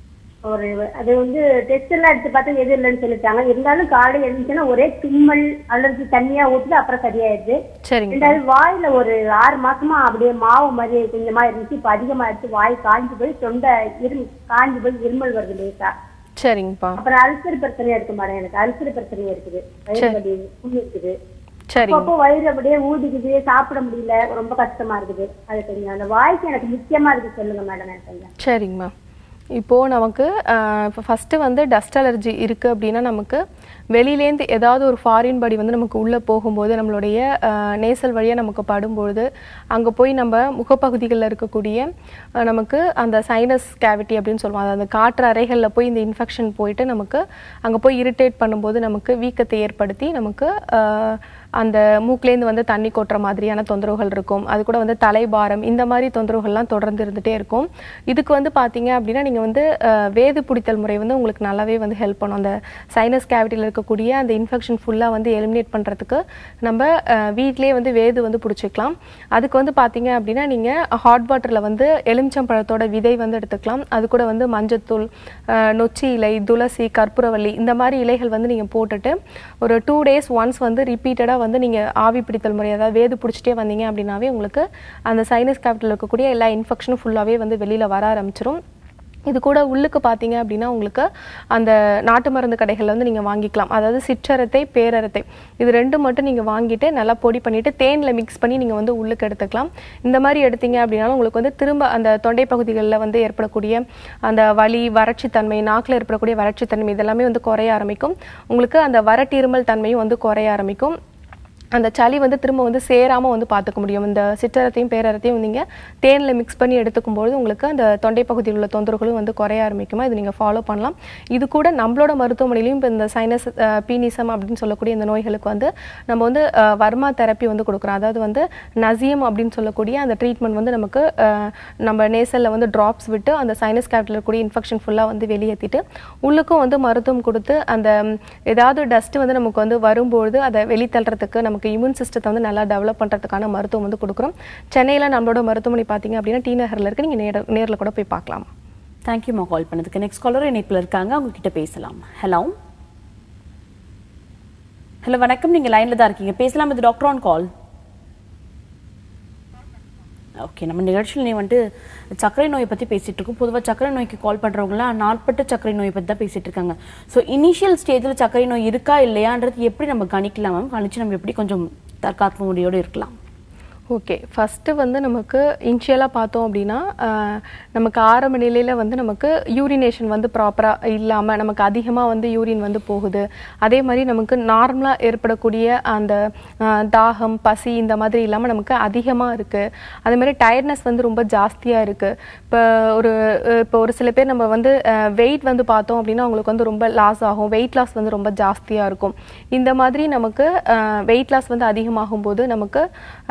ஒரு அது வந்து டெஸ்ட் எல்லாம் எடுத்து பார்த்தா எதுவும் இல்லைன்னு சொல்லிட்டாங்க இருந்தாலும் காலையில எழுந்துச்சுன்னா ஒரே தும்மல் அலர்ஜி தண்ணியா ஊத்துது அப்புறம் சரியாயிடுது சரிங்க ரெண்டாவது வாயில ஒரு ஆறு மாசமா அப்படியே மாவு மாதிரி கொஞ்சமா இருந்துச்சு இப்ப அதிகமா எடுத்து வாய் காஞ்சி போய் தொண்டை இரு காஞ்சி போய் இருமல் வருது லேசா சரிங்கப்பா அப்புறம் அல்சர் பிரச்சனையா இருக்கு மேடம் எனக்கு அல்சர் பிரச்சனையா இருக்குது வயிறு வலி புண்ணு இருக்குது சரிங்க அப்போ வயிறு அப்படியே ஊதிக்குது சாப்பிட முடியல ரொம்ப கஷ்டமா இருக்குது அது கொஞ்சம் அந்த வாய்க்கு எனக்கு முக்கியமா இருக்கு சொல்லுங்க மேடம் எனக்கு கொஞ்சம் சரிங்கம்மா இப்போது நமக்கு ஆஹ், இப்போ ஃபஸ்ட்டு வந்து டஸ்ட் அலர்ஜி இருக்குது அப்படின்னா நமக்கு வெளியிலேருந்து ஏதாவது ஒரு ஃபாரின் பாடி வந்து நமக்கு உள்ளே போகும்போது நம்மளுடைய நேசல் வழியாக நமக்கு படும்பொழுது அங்கே போய் நம்ம முகப்பகுதிகளில் இருக்கக்கூடிய ஆஹ், நமக்கு அந்த சைனஸ் கேவிட்டி அப்படின்னு சொல்லுவோம் அதாவது அந்த காற்று அறைகளில் போய் இந்த இன்ஃபெக்ஷன் போயிட்டு நமக்கு அங்கே போய் இரிட்டேட் பண்ணும்போது நமக்கு வீக்கத்தை ஏற்படுத்தி நமக்கு ஆஹ், அந்த மூக்குலேருந்து வந்து தண்ணி கொட்டுற மாதிரியான தொந்தரவுகள் இருக்கும் அது கூட வந்து தலைபாரம் இந்த மாதிரி தொந்தரவுகள்லாம் தொடர்ந்து இருந்துகிட்டே இருக்கும் இதுக்கு வந்து பார்த்தீங்க அப்படின்னா நீங்கள் வந்து அஹ், வேது பிடித்தல் முறை வந்து உங்களுக்கு நல்லாவே வந்து ஹெல்ப் பண்ணும் அந்த சைனஸ் கேவிட்டியில் இருக்கக்கூடிய அந்த இன்ஃபெக்ஷன் ஃபுல்லாக வந்து எலிமினேட் பண்ணுறதுக்கு நம்ம அஹ், வீட்டிலேயே வந்து வேது வந்து பிடிச்சிக்கலாம் அதுக்கு வந்து பார்த்தீங்க அப்படின்னா நீங்கள் ஹாட் வாட்டரில் வந்து எலுமிச்சம்பழத்தோட விதை வந்து எடுத்துக்கலாம் அது கூட வந்து மஞ்சத்தூள் அஹ், நொச்சி இலை துளசி கற்பூரவள்ளி இந்த மாதிரி இலைகள் வந்து நீங்கள் போட்டுட்டு ஒரு டூ டேஸ் ஒன்ஸ் வந்து ரிப்பீட்டடாக வந்து நீங்கள் ஆவி பிடித்தல் முறை அதாவது வேது பிடிச்சிட்டே வந்தீங்க அப்படின்னாவே உங்களுக்கு அந்த சைனஸ் கேபிட்டல் இருக்கக்கூடிய எல்லா இன்ஃபெக்ஷனும் ஃபுல்லாகவே வந்து வெளியில் வர ஆரம்பிச்சிரும் இது கூட உள்ளுக்கு பார்த்தீங்க அப்படின்னா உங்களுக்கு அந்த நாட்டு மருந்து கடைகளில் வந்து நீங்கள் வாங்கிக்கலாம் அதாவது சிற்றரத்தை பேரரத்தை இது ரெண்டும் மட்டும் நீங்கள் வாங்கிட்டு நல்லா பொடி பண்ணிவிட்டு தேனில் மிக்ஸ் பண்ணி நீங்கள் வந்து உள்ளுக்கு எடுத்துக்கலாம் இந்த மாதிரி எடுத்தீங்க அப்படின்னாலும் உங்களுக்கு வந்து திரும்ப அந்த தொண்டை பகுதிகளில் வந்து ஏற்படக்கூடிய அந்த வலி வறட்சித்தன்மை நாக்கில் ஏற்படக்கூடிய வறட்சித்தன்மை இதெல்லாமே வந்து குறைய ஆரம்பிக்கும் உங்களுக்கு அந்த வறட்டிருமல் தன்மையும் வந்து குறைய ஆரம்பிக்கும் அந்த சளி வந்து திரும்ப வந்து சேராமல் வந்து பார்த்துக்க முடியும் இந்த சிற்றரத்தையும் பேரரத்தையும் நீங்கள் தேனில் மிக்ஸ் பண்ணி எடுத்துக்கும்போது உங்களுக்கு அந்த தொண்டை பகுதியில் உள்ள தொந்தரவுகளும் வந்து குறைய ஆரம்பிக்குமா இது நீங்கள் ஃபாலோ பண்ணலாம் இது கூட நம்மளோட மருத்துவமனையிலையும் இப்போ இந்த சைனஸ் பீனிசம் அப்படின்னு சொல்லக்கூடிய இந்த நோய்களுக்கு வந்து நம்ம வந்து அஹ், வர்மா தெரப்பி வந்து கொடுக்குறோம் அதாவது வந்து நசியம் அப்படின்னு சொல்லக்கூடிய அந்த ட்ரீட்மெண்ட் வந்து நமக்கு அஹ், நம்ம நேசலில் வந்து ட்ராப்ஸ் விட்டு அந்த சைனஸ் கேப்டில் இருக்கக்கூடிய இன்ஃபெக்ஷன் ஃபுல்லாக வந்து வெளியேற்றிட்டு உள்ளுக்கும் வந்து மருத்துவம் கொடுத்து அந்த ம், ஏதாவது டஸ்ட் வந்து நமக்கு வந்து வரும்பொழுது அதை வெளித்தள்ளுறதுக்கு நமக்கு இம்யூன் சிஸ்டத்தை வந்து நல்லா டெவலப் பண்ணுறதுக்கான மருத்துவம் வந்து கொடுக்குறோம் சென்னையில் நம்மளோட மருத்துவமனை பார்த்தீங்க அப்படின்னா டி நகரில் இருக்கு நீங்கள் நேர நேரில் கூட போய் பார்க்கலாம் தேங்க்யூம்மா கால் பண்ணதுக்கு நெக்ஸ்ட் காலர் இணைப்பில் இருக்காங்க அவங்க கிட்ட பேசலாம் ஹலோ ஹலோ வணக்கம் நீங்க லைன்ல தான் இருக்கீங்க பேசலாம் இது டாக்டர் ஆன் கால் ஓகே நம்ம நிகழ்ச்சியில் நீ வந்துட்டு சர்க்கரை நோயை பற்றி பேசிட்டு இருக்கோம் பொதுவாக சர்க்கரை நோய்க்கு கால் பண்ணுறவங்களாம் நாட்பட்ட சர்க்கரை நோயை பற்றி தான் பேசிட்டு இருக்காங்க ஸோ இனிஷியல் ஸ்டேஜில் சர்க்கரை நோய் இருக்கா இல்லையான்றது எப்படி நம்ம கணிக்கலாம் மேம் கணிச்சு நம்ம எப்படி கொஞ்சம் தற்காப்பு முடியோடு இருக்கலாம் ஓகே ஃபஸ்ட்டு வந்து நமக்கு இனிஷியலாக பார்த்தோம் அப்படின்னா ஆஹ், நமக்கு ஆரம்ப நிலையில் வந்து நமக்கு யூரினேஷன் வந்து ப்ராப்பராக இல்லாமல் நமக்கு அதிகமாக வந்து யூரின் வந்து போகுது அதே மாதிரி நமக்கு நார்மலாக ஏற்படக்கூடிய அந்த ஆஹ், தாகம் பசி இந்த மாதிரி இல்லாமல் நமக்கு அதிகமாக இருக்குது அதே மாதிரி டயர்ட்னஸ் வந்து ரொம்ப ஜாஸ்தியாக இருக்குது இப்போ ஒரு இப்போ ஒரு சில பேர் நம்ம வந்து வெயிட் வந்து பார்த்தோம் அப்படின்னா அவங்களுக்கு வந்து ரொம்ப லாஸ் ஆகும் வெயிட் லாஸ் வந்து ரொம்ப ஜாஸ்தியாக இருக்கும் இந்த மாதிரி நமக்கு வெயிட் லாஸ் வந்து அதிகமாகும் போது நமக்கு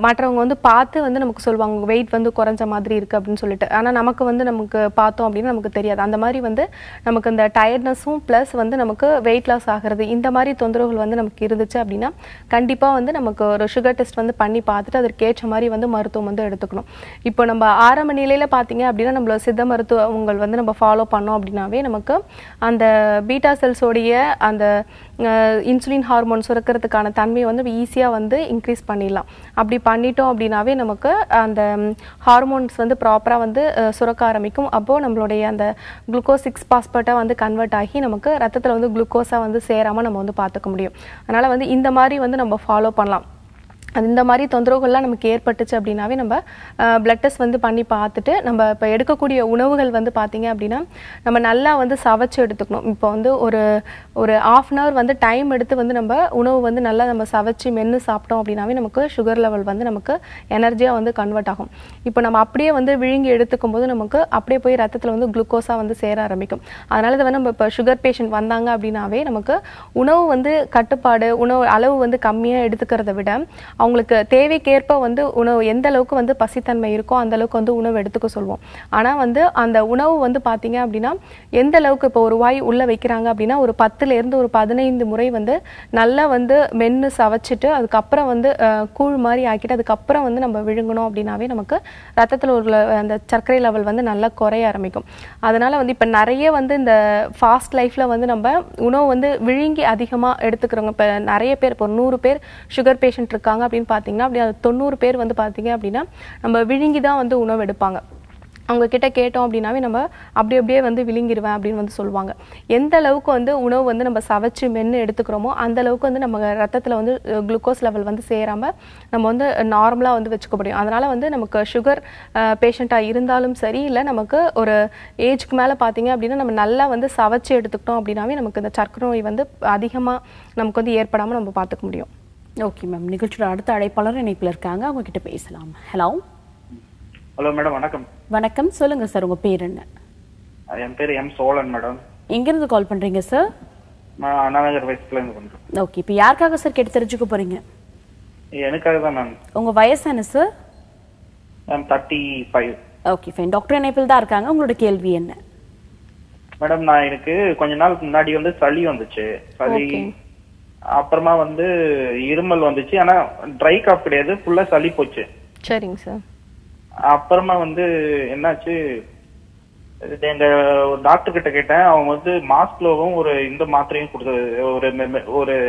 மற்றவங்க வந்து பார்த்து வந்து நமக்கு சொல்லுவாங்க வெயிட் வந்து குறைஞ்ச மாதிரி இருக்குது அப்படின்னு சொல்லிட்டு ஆனால் நமக்கு வந்து நமக்கு பார்த்தோம் அப்படின்னு நமக்கு தெரியாது அந்த மாதிரி வந்து நமக்கு இந்த டயர்ட்னஸும் ப்ளஸ் வந்து நமக்கு வெயிட் லாஸ் ஆகிறது இந்த மாதிரி தொந்தரவுகள் வந்து நமக்கு இருந்துச்சு அப்படின்னா கண்டிப்பாக வந்து நமக்கு ஒரு சுகர் டெஸ்ட் வந்து பண்ணி பார்த்துட்டு அதற்கேற்ற மாதிரி வந்து மருத்துவம் வந்து எடுத்துக்கணும் இப்போ நம்ம ஆரம்ப நிலையில் பார்த்தீங்க அப்படின்னா நம்மள சித்த மருத்துவங்கள் வந்து நம்ம ஃபாலோ பண்ணோம் அப்படின்னாவே நமக்கு அந்த பீட்டா செல்ஸோடைய அந்த இன்சுலின் ஹார்மோன் சுரக்கிறதுக்கான தன்மையை வந்து ஈஸியாக வந்து இன்க்ரீஸ் பண்ணிடலாம் அப்படி பண்ணிட்டோம் அப்படின்னாவே நமக்கு அந்த ஹார்மோன்ஸ் வந்து ப்ராப்பராக வந்து அஹ், சுரக்க ஆரம்பிக்கும் அப்போது நம்மளுடைய அந்த குளுக்கோஸ் சிக்ஸ் பாஸ்பேட்டாக வந்து கன்வெர்ட் ஆகி நமக்கு ரத்தத்தில் வந்து குளுக்கோஸாக வந்து சேராமல் நம்ம வந்து பார்த்துக்க முடியும் அதனால் வந்து இந்த மாதிரி வந்து நம்ம ஃபாலோ பண்ணலாம் அது இந்த மாதிரி தொந்தரவுகள்லாம் நமக்கு ஏற்பட்டுச்சு அப்படின்னாவே நம்ம பிளட் டெஸ்ட் வந்து பண்ணி பார்த்துட்டு நம்ம இப்போ எடுக்கக்கூடிய உணவுகள் வந்து பார்த்தீங்க அப்படின்னா நம்ம நல்லா வந்து சவைச்சு எடுத்துக்கணும் இப்போ வந்து ஒரு ஒரு ஆஃப் அன் ஹவர் வந்து டைம் எடுத்து வந்து நம்ம உணவு வந்து நல்லா நம்ம சவைச்சு மென்று சாப்பிட்டோம் அப்படின்னாவே நமக்கு சுகர் லெவல் வந்து நமக்கு எனர்ஜியாக வந்து கன்வெர்ட் ஆகும் இப்போ நம்ம அப்படியே வந்து விழுங்கி எடுத்துக்கும் போது நமக்கு அப்படியே போய் ரத்தத்தில் வந்து குளுக்கோஸாக வந்து சேர ஆரம்பிக்கும் அதனால இதை வந்து நம்ம இப்போ சுகர் பேஷண்ட் வந்தாங்க அப்படின்னாவே நமக்கு உணவு வந்து கட்டுப்பாடு உணவு அளவு வந்து கம்மியாக எடுத்துக்கிறத விட அவங்களுக்கு தேவைக்கேற்ப வந்து உணவு எந்த அளவுக்கு வந்து பசித்தன்மை இருக்கோ அந்த அளவுக்கு வந்து உணவு எடுத்துக்க சொல்லுவோம் ஆனால் வந்து அந்த உணவு வந்து பார்த்தீங்க அப்படின்னா எந்த அளவுக்கு இப்போ ஒரு வாய் உள்ளே வைக்கிறாங்க அப்படின்னா ஒரு பத்துலேருந்து ஒரு பதினைந்து முறை வந்து நல்லா வந்து மென்று சவைச்சிட்டு அதுக்கப்புறம் வந்து அஹ், கூழ் மாதிரி ஆக்கிட்டு அதுக்கப்புறம் வந்து நம்ம விழுங்கணும் அப்படின்னாவே நமக்கு ரத்தத்தில் ஒரு le- அந்த சர்க்கரை லெவல் வந்து நல்லா குறைய ஆரம்பிக்கும் அதனால வந்து இப்போ நிறைய வந்து இந்த ஃபாஸ்ட் லைஃப்பில் வந்து நம்ம உணவு வந்து விழுங்கி அதிகமாக எடுத்துக்கிறவங்க இப்போ நிறைய பேர் இப்போ ஒரு நூறு பேர் சுகர் பேஷண்ட் இருக்காங்க அப்படின்னு பார்த்தீங்கன்னா அப்படி அது தொண்ணூறு பேர் வந்து பார்த்தீங்க அப்படின்னா நம்ம விழுங்கி தான் வந்து உணவு எடுப்பாங்க அவங்க கிட்ட கேட்டோம் அப்படின்னாவே நம்ம அப்படி அப்படியே வந்து விழுங்கிருவேன் அப்படின்னு வந்து சொல்லுவாங்க எந்த அளவுக்கு வந்து உணவு வந்து நம்ம சவைச்சு மென்று எடுத்துக்கிறோமோ அந்த அளவுக்கு வந்து நம்ம ரத்தத்தில் வந்து குளுக்கோஸ் லெவல் வந்து சேராமல் நம்ம வந்து நார்மலாக வந்து வச்சுக்க முடியும் அதனால் வந்து நமக்கு சுகர் பேஷண்ட்டாக இருந்தாலும் சரி இல்லை நமக்கு ஒரு ஏஜ்க்கு மேலே பார்த்தீங்க அப்படின்னா நம்ம நல்லா வந்து சவைச்சு எடுத்துக்கிட்டோம் அப்படின்னாவே நமக்கு இந்த சர்க்கரை நோய் வந்து அதிகமாக நமக்கு வந்து ஏற்படாமல் நம்ம பார்த்துக்க முடியும் ஓகே மேம் நிகழ்ச்சியோட அடுத்த அழைப்பாளர் இணைப்பில் இருக்காங்க அவங்க கிட்ட பேசலாம் ஹலோ ஹலோ மேடம் வணக்கம் வணக்கம் சொல்லுங்க சார் உங்க பேர் என்ன என் பேர் எம் சோழன் மேடம் எங்கிருந்து கால் பண்றீங்க சார் நான் அண்ணாநகர் வயசுல இருந்து பண்றேன் ஓகே இப்போ யாருக்காக சார் கேட்டு தெரிஞ்சுக்க போறீங்க எனக்காக தான் மேம் உங்க வயசு என்ன sir ma'am thirty five okay fine doctor இணைப்பில் தான் இருக்காங்க உங்களோட கேள்வி என்ன மேடம் நான் எனக்கு கொஞ்ச நாளுக்கு முன்னாடி வந்து சளி வந்துச்சு சளி Okay. அப்புறமா வந்து இருமல் வந்துச்சு ஆனா ட்ரை காஃப் கிடையாது ஃபுல்லா சளி போச்சு சரிங்க சார் அப்புறமா வந்து என்னாச்சு இது எங்க டாக்டர் கிட்ட கேட்டேன் அவங்க வந்து மாஸ்க்லோவும் ஒரு இந்த மாத்திரையும் கொடுத்தது ஒரு மெ- ஒரு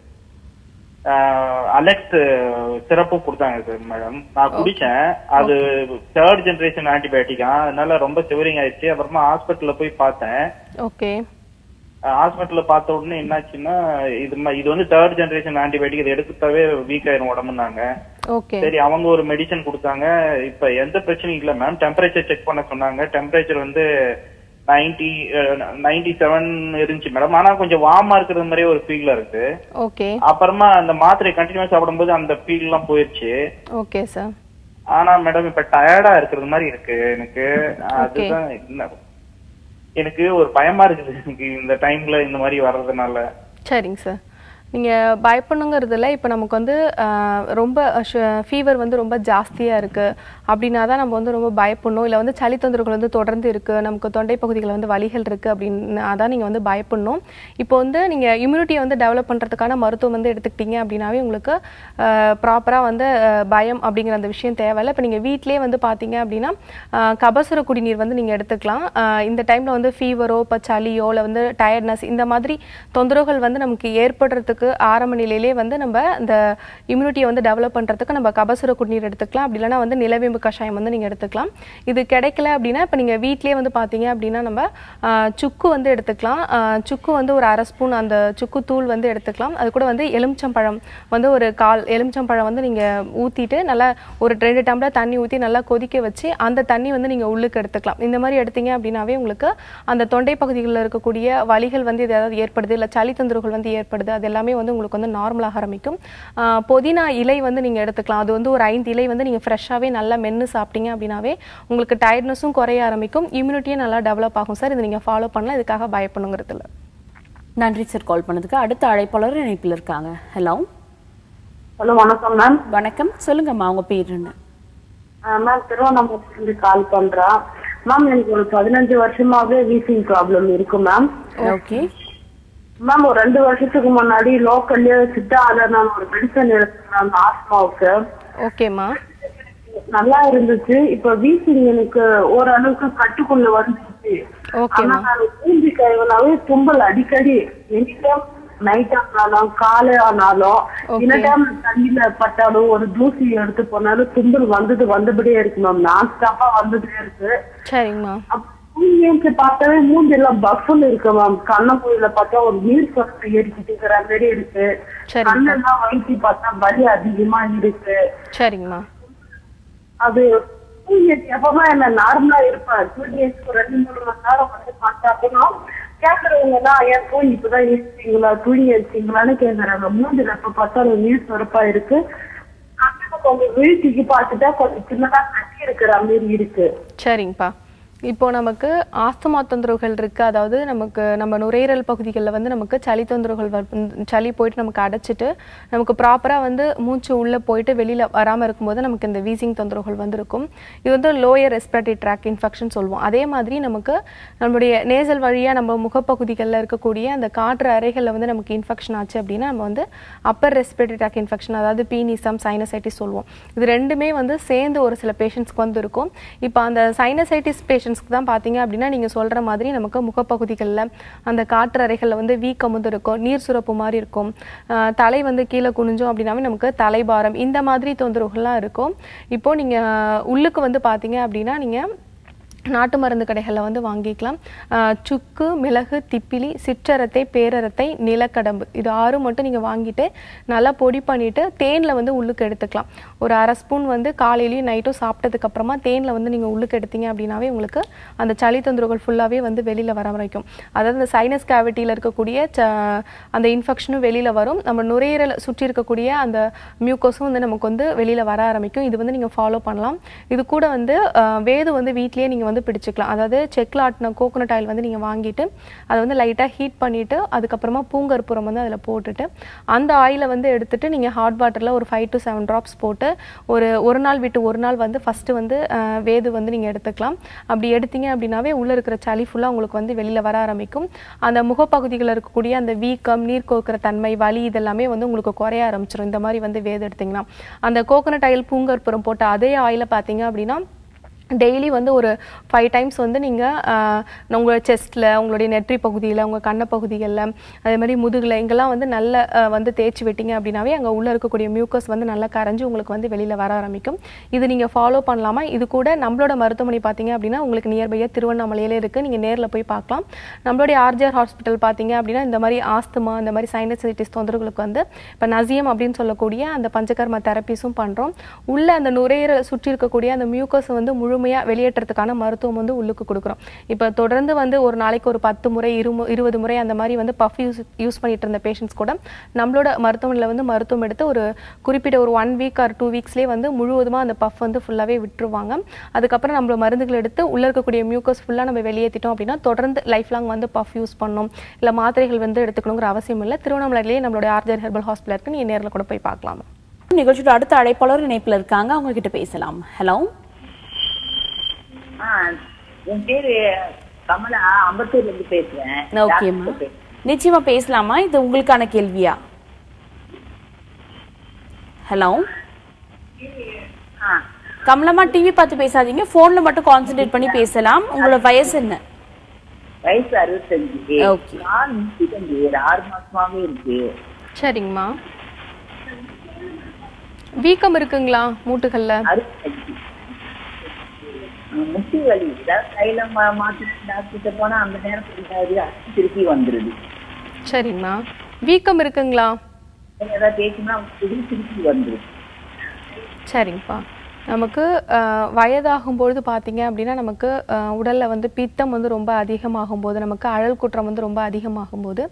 அலெக்ஸ் சிறப்பும் கொடுத்தாங்க சார் மேடம் நான் குடிச்சேன் அது தேர்ட் ஜெனரேஷன் ஆன்டிபயோட்டிக்கா அதனால ரொம்ப சிவரிங் ஆயிடுச்சு அப்புறமா ஹாஸ்பிட்டல்ல போய் பார்த்தேன் ஓகே ஹாஸ்பிட்டல்ல பார்த்த உடனே என்னாச்சுன்னா இது ம- இது வந்து தேர்ட் ஜெனரேஷன் ஆன்டிபயோட்டிக் இது எடுத்துட்டாவே வீக் ஆயிரும் உடம்புனாங்க ஓகே சரி அவங்க ஒரு மெடிசன் கொடுத்தாங்க இப்ப எந்த பிரச்சனையும் இல்ல மேம் டெம்பரேச்சர் செக் பண்ண சொன்னாங்க டெம்பரேச்சர் வந்து நைன்டி நைன்டி செவன் இருந்துச்சு மேடம் ஆனா கொஞ்சம் வார்மா இருக்கிறது மாதிரியே ஒரு ஃபீல்ல இருக்கு ஓகே அப்புறமா அந்த மாத்திரை கண்டினியூஸ் சாப்பிடும்போது அந்த ஃபீல் எல்லாம் போயிருச்சு ஓகே சார் ஆனா மேடம் இப்ப டயர்டா இருக்கிறது மாதிரி இருக்கு எனக்கு அதுதான் என்ன- எனக்கு ஒரு பயமா இருக்குது எனக்கு இந்த டைம்ல இந்த மாதிரி வர்றதுனால சரிங்க சார் நீங்கள் பயப்படணுங்கிறதுல இப்போ நமக்கு வந்து ஆஹ், ரொம்ப ஃபீவர் வந்து ரொம்ப ஜாஸ்தியாக இருக்குது அப்படின்னா தான் நம்ம வந்து ரொம்ப பயப்படணும் இல்லை வந்து சளி தொந்தரவுகள் வந்து தொடர்ந்து இருக்குது நமக்கு தொண்டை பகுதிகளில் வந்து வலிகள் இருக்குது அப்படின்னு அதான் நீங்கள் வந்து பயப்படணும் இப்போ வந்து நீங்கள் இம்யூனிட்டியை வந்து டெவலப் பண்ணுறதுக்கான மருத்துவம் வந்து எடுத்துக்கிட்டீங்க அப்படின்னாவே உங்களுக்கு ப்ராப்பராக வந்து ஆஹ், பயம் அப்படிங்கிற அந்த விஷயம் தேவையில்லை இப்போ நீங்கள் வீட்டிலேயே வந்து பார்த்தீங்க அப்படின்னா ஆஹ், கபசுர குடிநீர் வந்து நீங்கள் எடுத்துக்கலாம் ஆஹ், இந்த டைமில் வந்து ஃபீவரோ இப்போ சளியோ இல்லை வந்து டயர்ட்னஸ் இந்த மாதிரி தொந்தரவுகள் வந்து நமக்கு ஏற்படுறதுக்கு ஆரம்ப நிலையிலே வந்து நம்ம இந்த இம்யூனிட்டியை வந்து டெவலப் பண்ணுறதுக்கு நம்ம கபசுர குடிநீர் எடுத்துக்கலாம் அப்படி இல்லைன்னா வந்து நிலவேம்பு கஷாயம் வந்து நீங்கள் எடுத்துக்கலாம் இது கிடைக்கல அப்படின்னா இப்போ நீங்கள் வீட்டிலேயே வந்து பார்த்தீங்க அப்படின்னா நம்ம ஆஹ், சுக்கு வந்து எடுத்துக்கலாம் ஆஹ், சுக்கு வந்து ஒரு அரை ஸ்பூன் அந்த சுக்கு தூள் வந்து எடுத்துக்கலாம் அது கூட வந்து எலுமிச்சம்பழம் வந்து ஒரு கால் எலுமிச்சம்பழம் வந்து நீங்கள் ஊற்றிட்டு நல்லா ஒரு ரெண்டு டம்ளர் தண்ணி ஊற்றி நல்லா கொதிக்க வச்சு அந்த தண்ணி வந்து நீங்கள் உள்ளுக்கு எடுத்துக்கலாம் இந்த மாதிரி எடுத்தீங்க அப்படின்னாவே உங்களுக்கு அந்த தொண்டை பகுதிகளில் இருக்கக்கூடிய வலிகள் வந்து இது ஏதாவது ஏற்படுது இல்லை சளி தொந்தரவுகள் வந்து ஏற்படுது அது எல்லாமே வந்து உங்களுக்கு வந்து நார்மலாக ஆரம்பிக்கும் ஆஹ் புதினா இலை வந்து நீங்கள் எடுத்துக்கலாம் அது வந்து ஒரு ஐந்து இலை வந்து நீங்கள் ஃப்ரெஷ்ஷாகவே நல்லா மென்று சாப்பிட்டீங்க அப்படின்னாவே உங்களுக்கு டயர்ட்னஸும் குறைய ஆரம்பிக்கும் இம்யூனிட்டியும் நல்லா டெவலப் ஆகும் சார் இது நீங்கள் ஃபாலோ பண்ணலாம் இதுக்காக பயப்படணுங்கிறது இல்லை நன்றி சார் கால் பண்ணதுக்கு அடுத்த அழைப்பாளர் இணைப்பில் இருக்காங்க ஹலோ ஹலோ வணக்கம் மேம் வணக்கம் சொல்லுங்கம்மா உங்க பேர் என்ன மேம் திருவண்ணாமலையிலிருந்து கால் பண்றேன் மேம் எனக்கு ஒரு பதினஞ்சு வருஷமாவே வீசிங் ப்ராப்ளம் இருக்கு மேம் ஓகே மேம் ஒரு ரெண்டு வருஷத்துக்கு முன்னாடி லோக்கல்லே சித்தால நான் ஒரு மெடிசன் எடுத்தேன் ஆஸ்மாவுக்கு ஓகேம்மா நல்லா இருந்துச்சு இப்ப வீசிங் எனக்கு ஓரளவுக்கு கட்டுக்குள்ள வந்துச்சு ஓகேம்மா. ஆனா நான் மூஞ்சி கைவனாவே தும்பல் அடிக்கடி எனி டைம் நைட் ஆனாலும் காலை ஆனாலும் Okay. இந்த டைம் தண்ணியில பட்டாலும் ஒரு தூசி எடுத்து போனாலும் தும்பல் வந்தது வந்தபடியே இருக்கு மேம் நான் ஸ்டாப்பா வந்துட்டே இருக்கு சரிங்கம்மா தூங்கி பார்த்தாவே மூஞ்சி எல்லாம் பஃபுன்னு இருக்கு மேம் கண்ணமூயில பார்த்தா ஒரு நீர் சொட்டு ஏறிக்கிட்டு இருக்கிற மாதிரி இருக்கு சரிங்க. கண்ணெல்லாம் வயிற்று பார்த்தா வலி அதிகமா இருக்கு சரிங்கம்மா அது தூங்கி எப்பவுமே என்ன நார்மலா இருப்பேன் தூங்கி ஒரு ரெண்டு மூணு மணி நேரம் வந்து பார்த்தா கூட கேக்குறவங்க எல்லாம் ஏன் தூங்கி இப்பதான் இருக்கீங்களா தூங்கி இருக்கீங்களான்னு கேக்குறாங்க மூஞ்சில எப்ப பார்த்தாலும் நீர் சொரப்பா இருக்கு கண்ணுல கொஞ்சம் வீழ்ச்சிக்கு பார்த்துட்டா கொஞ்சம் சின்னதா கட்டி இருக்கிற மாதிரி இருக்கு சரிங்கப்பா இப்போ நமக்கு ஆஸ்துமா தொந்தரவுகள் இருக்குது அதாவது நமக்கு நம்ம நுரையீரல் பகுதிகளில் வந்து நமக்கு சளி தொந்தரவுகள் வரு- சளி போயிட்டு நமக்கு அடைச்சிட்டு நமக்கு ப்ராப்பராக வந்து மூச்சு உள்ளே போயிட்டு வெளியில் வராமல் இருக்கும்போது நமக்கு இந்த வீசிங் தொந்தரவுகள் வந்து இருக்கும் இது வந்து லோயர் ரெஸ்பிரேட்டரி ட்ராக் இன்ஃபெக்ஷன் சொல்லுவோம் அதே மாதிரி நமக்கு நம்மளுடைய நேசல் வழியாக நம்ம முகப்பகுதிகளில் இருக்கக்கூடிய அந்த காற்று அறைகளில் வந்து நமக்கு இன்ஃபெக்ஷன் ஆச்சு அப்படின்னா நம்ம வந்து அப்பர் ரெஸ்பிரேட்டரி ட்ராக் இன்ஃபெக்ஷன் அதாவது பீனிசம் சைனசைட்டிஸ் சொல்லுவோம் இது ரெண்டுமே வந்து சேர்ந்து ஒரு சில பேஷண்ட்ஸ்க்கு வந்து இருக்கும் இப்போ அந்த சைனசைட்டிஸ் பேஷண்ட்ஸ்க்கு தான் பார்த்தீங்க அப்படின்னா நீங்கள் சொல்கிற மாதிரி நமக்கு முகப்பகுதிகளில் அந்த காற்று அறைகளில் வந்து வீக்கம் வந்து இருக்கும் நீர் சுரப்பு மாதிரி இருக்கும் ஆஹ் தலை வந்து கீழே குனிஞ்சோம் அப்படின்னாவே நமக்கு தலைபாரம் இந்த மாதிரி தொந்தரவுகள்லாம் இருக்கும் இப்போ நீங்கள் உள்ளுக்கு வந்து பார்த்தீங்க அப்படின்னா நீங்கள் நாட்டு மருந்து கடைகளில் வந்து வாங்கிக்கலாம் ஆஹ் சுக்கு மிளகு திப்பிலி சிற்றரத்தை பேரரத்தை நிலக்கடம்பு இது ஆறும் மட்டும் நீங்கள் வாங்கிட்டு நல்லா பொடி பண்ணிவிட்டு தேனில் வந்து உள்ளுக்கு எடுத்துக்கலாம் ஒரு அரை ஸ்பூன் வந்து காலையிலையும் நைட்டும் சாப்பிட்டதுக்கு அப்புறமா தேனில் வந்து நீங்கள் உள்ளுக்கு எடுத்தீங்க அப்படின்னாவே உங்களுக்கு அந்த சளி தொந்தரவுகள் ஃபுல்லாகவே வந்து வெளியில் வர வரைக்கும் அதாவது இந்த சைனஸ் கேவிட்டியில் இருக்கக்கூடிய ச அந்த இன்ஃபெக்ஷனும் வெளியில் வரும் நம்ம நுரையீரலை சுற்றி இருக்கக்கூடிய அந்த மியூக்கோஸும் வந்து நமக்கு வந்து வெளியில் வர ஆரம்பிக்கும் இது வந்து நீங்கள் ஃபாலோ பண்ணலாம் இது கூட வந்து ஆஹ் வேது வந்து வீட்லேயே நீங்கள் வந்து பிடிச்சிக்கலாம் அதாவது செக்கில் ஆட்டின கோகோனட் ஆயில் வந்து நீங்கள் வாங்கிட்டு அதை வந்து லைட்டாக ஹீட் பண்ணிவிட்டு அதுக்கப்புறமா பூங்கற்புறம் வந்து அதில் போட்டுட்டு அந்த ஆயிலை வந்து எடுத்துட்டு நீங்கள் ஹாட் வாட்டரில் ஒரு ஃபைவ் டு செவன் ட்ராப்ஸ் போட்டு ஒரு ஒரு நாள் விட்டு ஒரு நாள் வந்து ஃபஸ்ட்டு வந்து ஆஹ் வேது வந்து நீங்கள் எடுத்துக்கலாம் அப்படி எடுத்தீங்க அப்படின்னாவே உள்ளே இருக்கிற சளி ஃபுல்லாக உங்களுக்கு வந்து வெளியில் வர ஆரம்பிக்கும் அந்த முகப்பகுதிகளில் இருக்கக்கூடிய அந்த வீக்கம் நீர் கோக்குற தன்மை வலி இதெல்லாமே வந்து உங்களுக்கு குறைய ஆரம்பிச்சிடும் இந்த மாதிரி வந்து வேது எடுத்தீங்கன்னா அந்த கோகோனட் ஆயில் பூங்கற்புறம் போட்ட அதே ஆயிலை பார்த்தீங்க அப்படின்னா டெய்லி வந்து ஒரு ஃபைவ் டைம்ஸ் வந்து நீங்கள் உங்களோட செஸ்ட்டில் உங்களுடைய நெற்றி பகுதியில் உங்கள் கண்ண பகுதிகளில் அதே மாதிரி முதுகில் இங்கெல்லாம் வந்து நல்ல அஹ், வந்து தேய்ச்சி விட்டீங்க அப்படின்னாவே அங்கே உள்ளே இருக்கக்கூடிய மியூக்கஸ் வந்து நல்லா கரைஞ்சி உங்களுக்கு வந்து வெளியில் வர ஆரம்பிக்கும் இது நீங்கள் ஃபாலோ பண்ணலாமா இது கூட நம்மளோட மருத்துவமனை பார்த்தீங்க அப்படின்னா உங்களுக்கு நியர்பையாக திருவண்ணாமலையிலே இருக்குது நீங்கள் நேரில் போய் பார்க்கலாம் நம்மளுடைய ஆர்ஜிஆர் ஹாஸ்பிட்டல் பார்த்தீங்க அப்படின்னா இந்த மாதிரி ஆஸ்துமா இந்த மாதிரி சைனசைட்டிஸ் தொந்தரவுகளுக்கு வந்து இப்போ நசியம் அப்படின்னு சொல்லக்கூடிய அந்த பஞ்சகர்ம தெரப்பிஸும் பண்ணுறோம் உள்ள அந்த நுரையீரலை சுற்றி இருக்கக்கூடிய அந்த மியூக்கஸை வந்து முழுமையாக வெளியேற்றத்துக்கான மருத்துவம் வந்து உள்ளுக்கு கொடுக்குறோம் இப்போ தொடர்ந்து வந்து ஒரு நாளைக்கு ஒரு பத்து முறை இரு இருபது முறை அந்த மாதிரி வந்து பஃப் யூஸ் யூஸ் பண்ணிட்டு இருந்த பேஷண்ட்ஸ் கூட நம்மளோட மருத்துவமனையில் வந்து மருத்துவம் எடுத்து ஒரு குறிப்பிட்ட ஒரு ஒன் வீக் ஆர் டூ வீக்ஸ்லேயே வந்து முழுவதுமாக அந்த பஃப் வந்து ஃபுல்லாகவே விட்டுருவாங்க அதுக்கப்புறம் நம்மள மருந்துகள் எடுத்து உள்ளே இருக்கக்கூடிய மியூக்கஸ் ஃபுல்லாக நம்ம வெளியேற்றிட்டோம் அப்படின்னா தொடர்ந்து லைஃப் லாங் வந்து பஃப் யூஸ் பண்ணணும் இல்லை மாத்திரைகள் வந்து எடுத்துக்கணுங்கிற அவசியம் இல்லை திருவண்ணாமலையிலேயே நம்மளுடைய ஆர்ஜர் ஹெர்பல் ஹாஸ்பிட்டல் இருக்கு நீங்கள் நேரில் கூட போய் பார்க்கலாம் நிகழ்ச்சியோட அடுத்த அழைப்பாளர் இணைப்புல இருக்காங்க அவங்க கிட்ட பேசலாம் ஹலோ ஆ, என் பேரு கமலா அம்பத்தூர்ல இருந்து பேசுறேன் ஓகேம்மா டாக்டர் பேசுறேன். நிச்சயமா பேசலாமா இது உங்களுக்கான கேள்வியா ஹலோ ஆ, கமலம்மா டிவி பார்த்து பேசாதீங்க போன்ல மட்டும் கான்சென்ட்ரேட் பண்ணி பேசலாம் உங்களோட வயசு என்ன வயசு அறுபத்தஞ்சு Okay. கால் முப்பத்தஞ்சு ஒரு ஆறு மாசமாவே இருக்கு சரிங்கம்மா வீக்கம் இருக்குங்களா மூட்டுகளில் அறுபத்தஞ்சு ஆ, முட்டி வலி ஏதாவது கையில மா- மாத்தி டாக்டர்கிட்ட போனா அந்த நேரத்துக்கு ஏதாவது அடிச்சு திருப்பி வந்துருது சரிங்கம்மா வீக்கம் இருக்குங்களா ஏதாவது தேய்ச்சோம்னா திருப்பி திருப்பி வந்துருது சரிங்கப்பா நமக்கு அஹ், வயதாகும்பொழுது பார்த்தீங்க அப்படின்னா நமக்கு அஹ், உடல்ல வந்து பித்தம் வந்து ரொம்ப அதிகமாகும்போது நமக்கு அழல் குற்றம் வந்து ரொம்ப அதிகமாகும்போது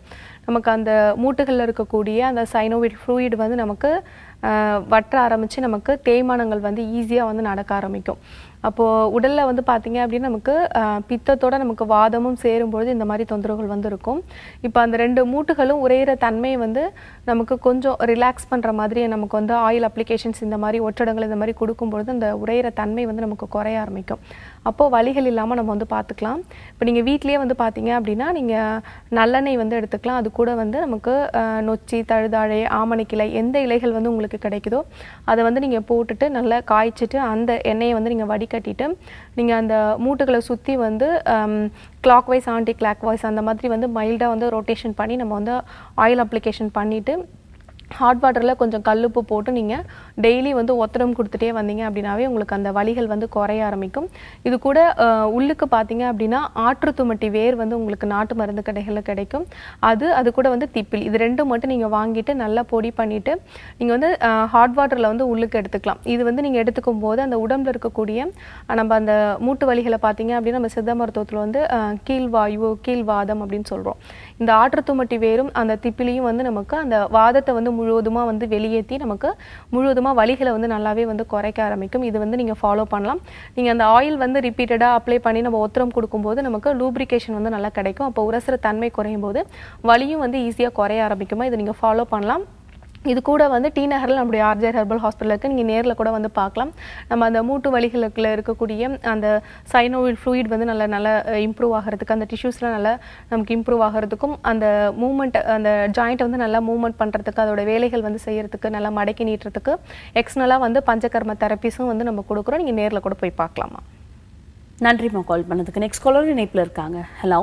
நமக்கு அந்த மூட்டுகளில் இருக்கக்கூடிய அந்த சைனோவிட் ஃப்ளூயிட் வந்து நமக்கு ஆஹ், வற்ற ஆரம்பித்து நமக்கு தேய்மானங்கள் வந்து ஈஸியாக வந்து நடக்க ஆரம்பிக்கும் அப்போது உடலில் வந்து பார்த்தீங்க அப்படின்னா நமக்கு ஆஹ், பித்தத்தோட நமக்கு வாதமும் சேரும்பொழுது இந்த மாதிரி தொந்தரவுகள் வந்து இருக்கும் இப்போ அந்த ரெண்டு மூட்டுகளும் உரையிற தன்மை வந்து நமக்கு கொஞ்சம் ரிலாக்ஸ் பண்ணுற மாதிரி நமக்கு வந்து ஆயில் அப்ளிகேஷன்ஸ் இந்த மாதிரி ஒற்றடங்கள் இந்த மாதிரி கொடுக்கும்பொழுது அந்த உரையிற தன்மை வந்து நமக்கு குறைய ஆரம்பிக்கும் அப்போது வலிகள் இல்லாமல் நம்ம வந்து பார்த்துக்கலாம் இப்போ நீங்கள் வீட்லேயே வந்து பார்த்தீங்க அப்படின்னா நீங்கள் நல்லெண்ணெய் வந்து எடுத்துக்கலாம் அது கூட வந்து நமக்கு ஆஹ், நொச்சி தழுதாழை ஆமணக்கிளை எந்த இலைகள் வந்து உங்களுக்கு கிடைக்குதோ அதை வந்து நீங்கள் போட்டுட்டு நல்லா காய்ச்சிட்டு அந்த எண்ணெயை வந்து நீங்கள் வடிகட்டிட்டு நீங்கள் அந்த மூட்டுகளை சுற்றி வந்து clockwise anticlockwise அந்த மாதிரி வந்து மைல்டாக வந்து ரொட்டேஷன் பண்ணி நம்ம வந்து ஆயில் அப்ளிகேஷன் பண்ணிவிட்டு ஹாட் வாட்டரில் கொஞ்சம் கல்லுப்பு போட்டு நீங்கள் டெய்லி வந்து ஒத்தடம் கொடுத்துட்டே வந்தீங்க அப்படின்னாவே உங்களுக்கு அந்த வலிகள் வந்து குறைய ஆரம்பிக்கும் இது கூட அஹ், உள்ளுக்கு பார்த்தீங்க அப்படின்னா ஆற்று துமட்டி வேர் வந்து உங்களுக்கு நாட்டு மருந்து கடைகளில் கிடைக்கும் அது அது கூட வந்து திப்பில் இது ரெண்டும் மட்டும் நீங்கள் வாங்கிட்டு நல்லா பொடி பண்ணிவிட்டு நீங்கள் வந்து ஹாட் வாட்டரில் வந்து உள்ளுக்கு எடுத்துக்கலாம் இது வந்து நீங்கள் எடுத்துக்கும் போது அந்த உடம்புல இருக்கக்கூடிய அஹ், நம்ம அந்த மூட்டு வலிகளை பார்த்தீங்க அப்படின்னா நம்ம சித்த மருத்துவத்தில் வந்து அஹ், கீழ்வாயு கீழ்வாதம் அப்படின்னு சொல்கிறோம் இந்த ஆற்று துமட்டி வேரும் அந்த திப்பிலியும் வந்து நமக்கு அந்த வாதத்தை வந்து முழுவதுமாக வந்து வெளியேற்றி நமக்கு முழுவதுமாக வலிகளை வந்து நல்லாவே வந்து குறைக்க ஆரம்பிக்கும் இது வந்து நீங்கள் ஃபாலோ பண்ணலாம் நீங்கள் அந்த ஆயில் வந்து ரிப்பீட்டடாக அப்ளை பண்ணி நம்ம ஒத்தரம் கொடுக்கும்போது நமக்கு லூப்ரிகேஷன் வந்து நல்லா கிடைக்கும் அப்போ உரசுற தன்மை குறையும் போது வலியும் வந்து ஈஸியாக குறைய ஆரம்பிக்குமா இதை நீங்கள் ஃபாலோ பண்ணலாம் இது கூட வந்து டி நகரில் நம்முடைய ஆர்ஜர் ஹெர்பல் ஹாஸ்பிட்டல் இருக்குது நீங்கள் நேரில் கூட வந்து பார்க்கலாம் நம்ம அந்த மூட்டு வலிகளுக்குள்ள இருக்கக்கூடிய அந்த சைனோவில் ஃப்ளூயிட் வந்து நல்லா நல்லா இம்ப்ரூவ் ஆகிறதுக்கு அந்த டிஷ்யூஸ்லாம் நல்லா நமக்கு இம்ப்ரூவ் ஆகிறதுக்கும் அந்த மூமெண்ட் அந்த ஜாயிண்ட்டை வந்து நல்லா மூவ்மெண்ட் பண்ணுறதுக்கு அதோட வேலைகள் வந்து செய்யறதுக்கு நல்லா மடக்கி நீட்டுறதுக்கு எக்ஸ்னலாக வந்து பஞ்சகர்ம தெரப்பிஸும் வந்து நம்ம கொடுக்குறோம் நீங்கள் நேரில் கூட போய் பார்க்கலாமா நன்றிம்மா கால் பண்ணதுக்கு நெக்ஸ்ட் காலர் இணைப்பில் இருக்காங்க ஹலோ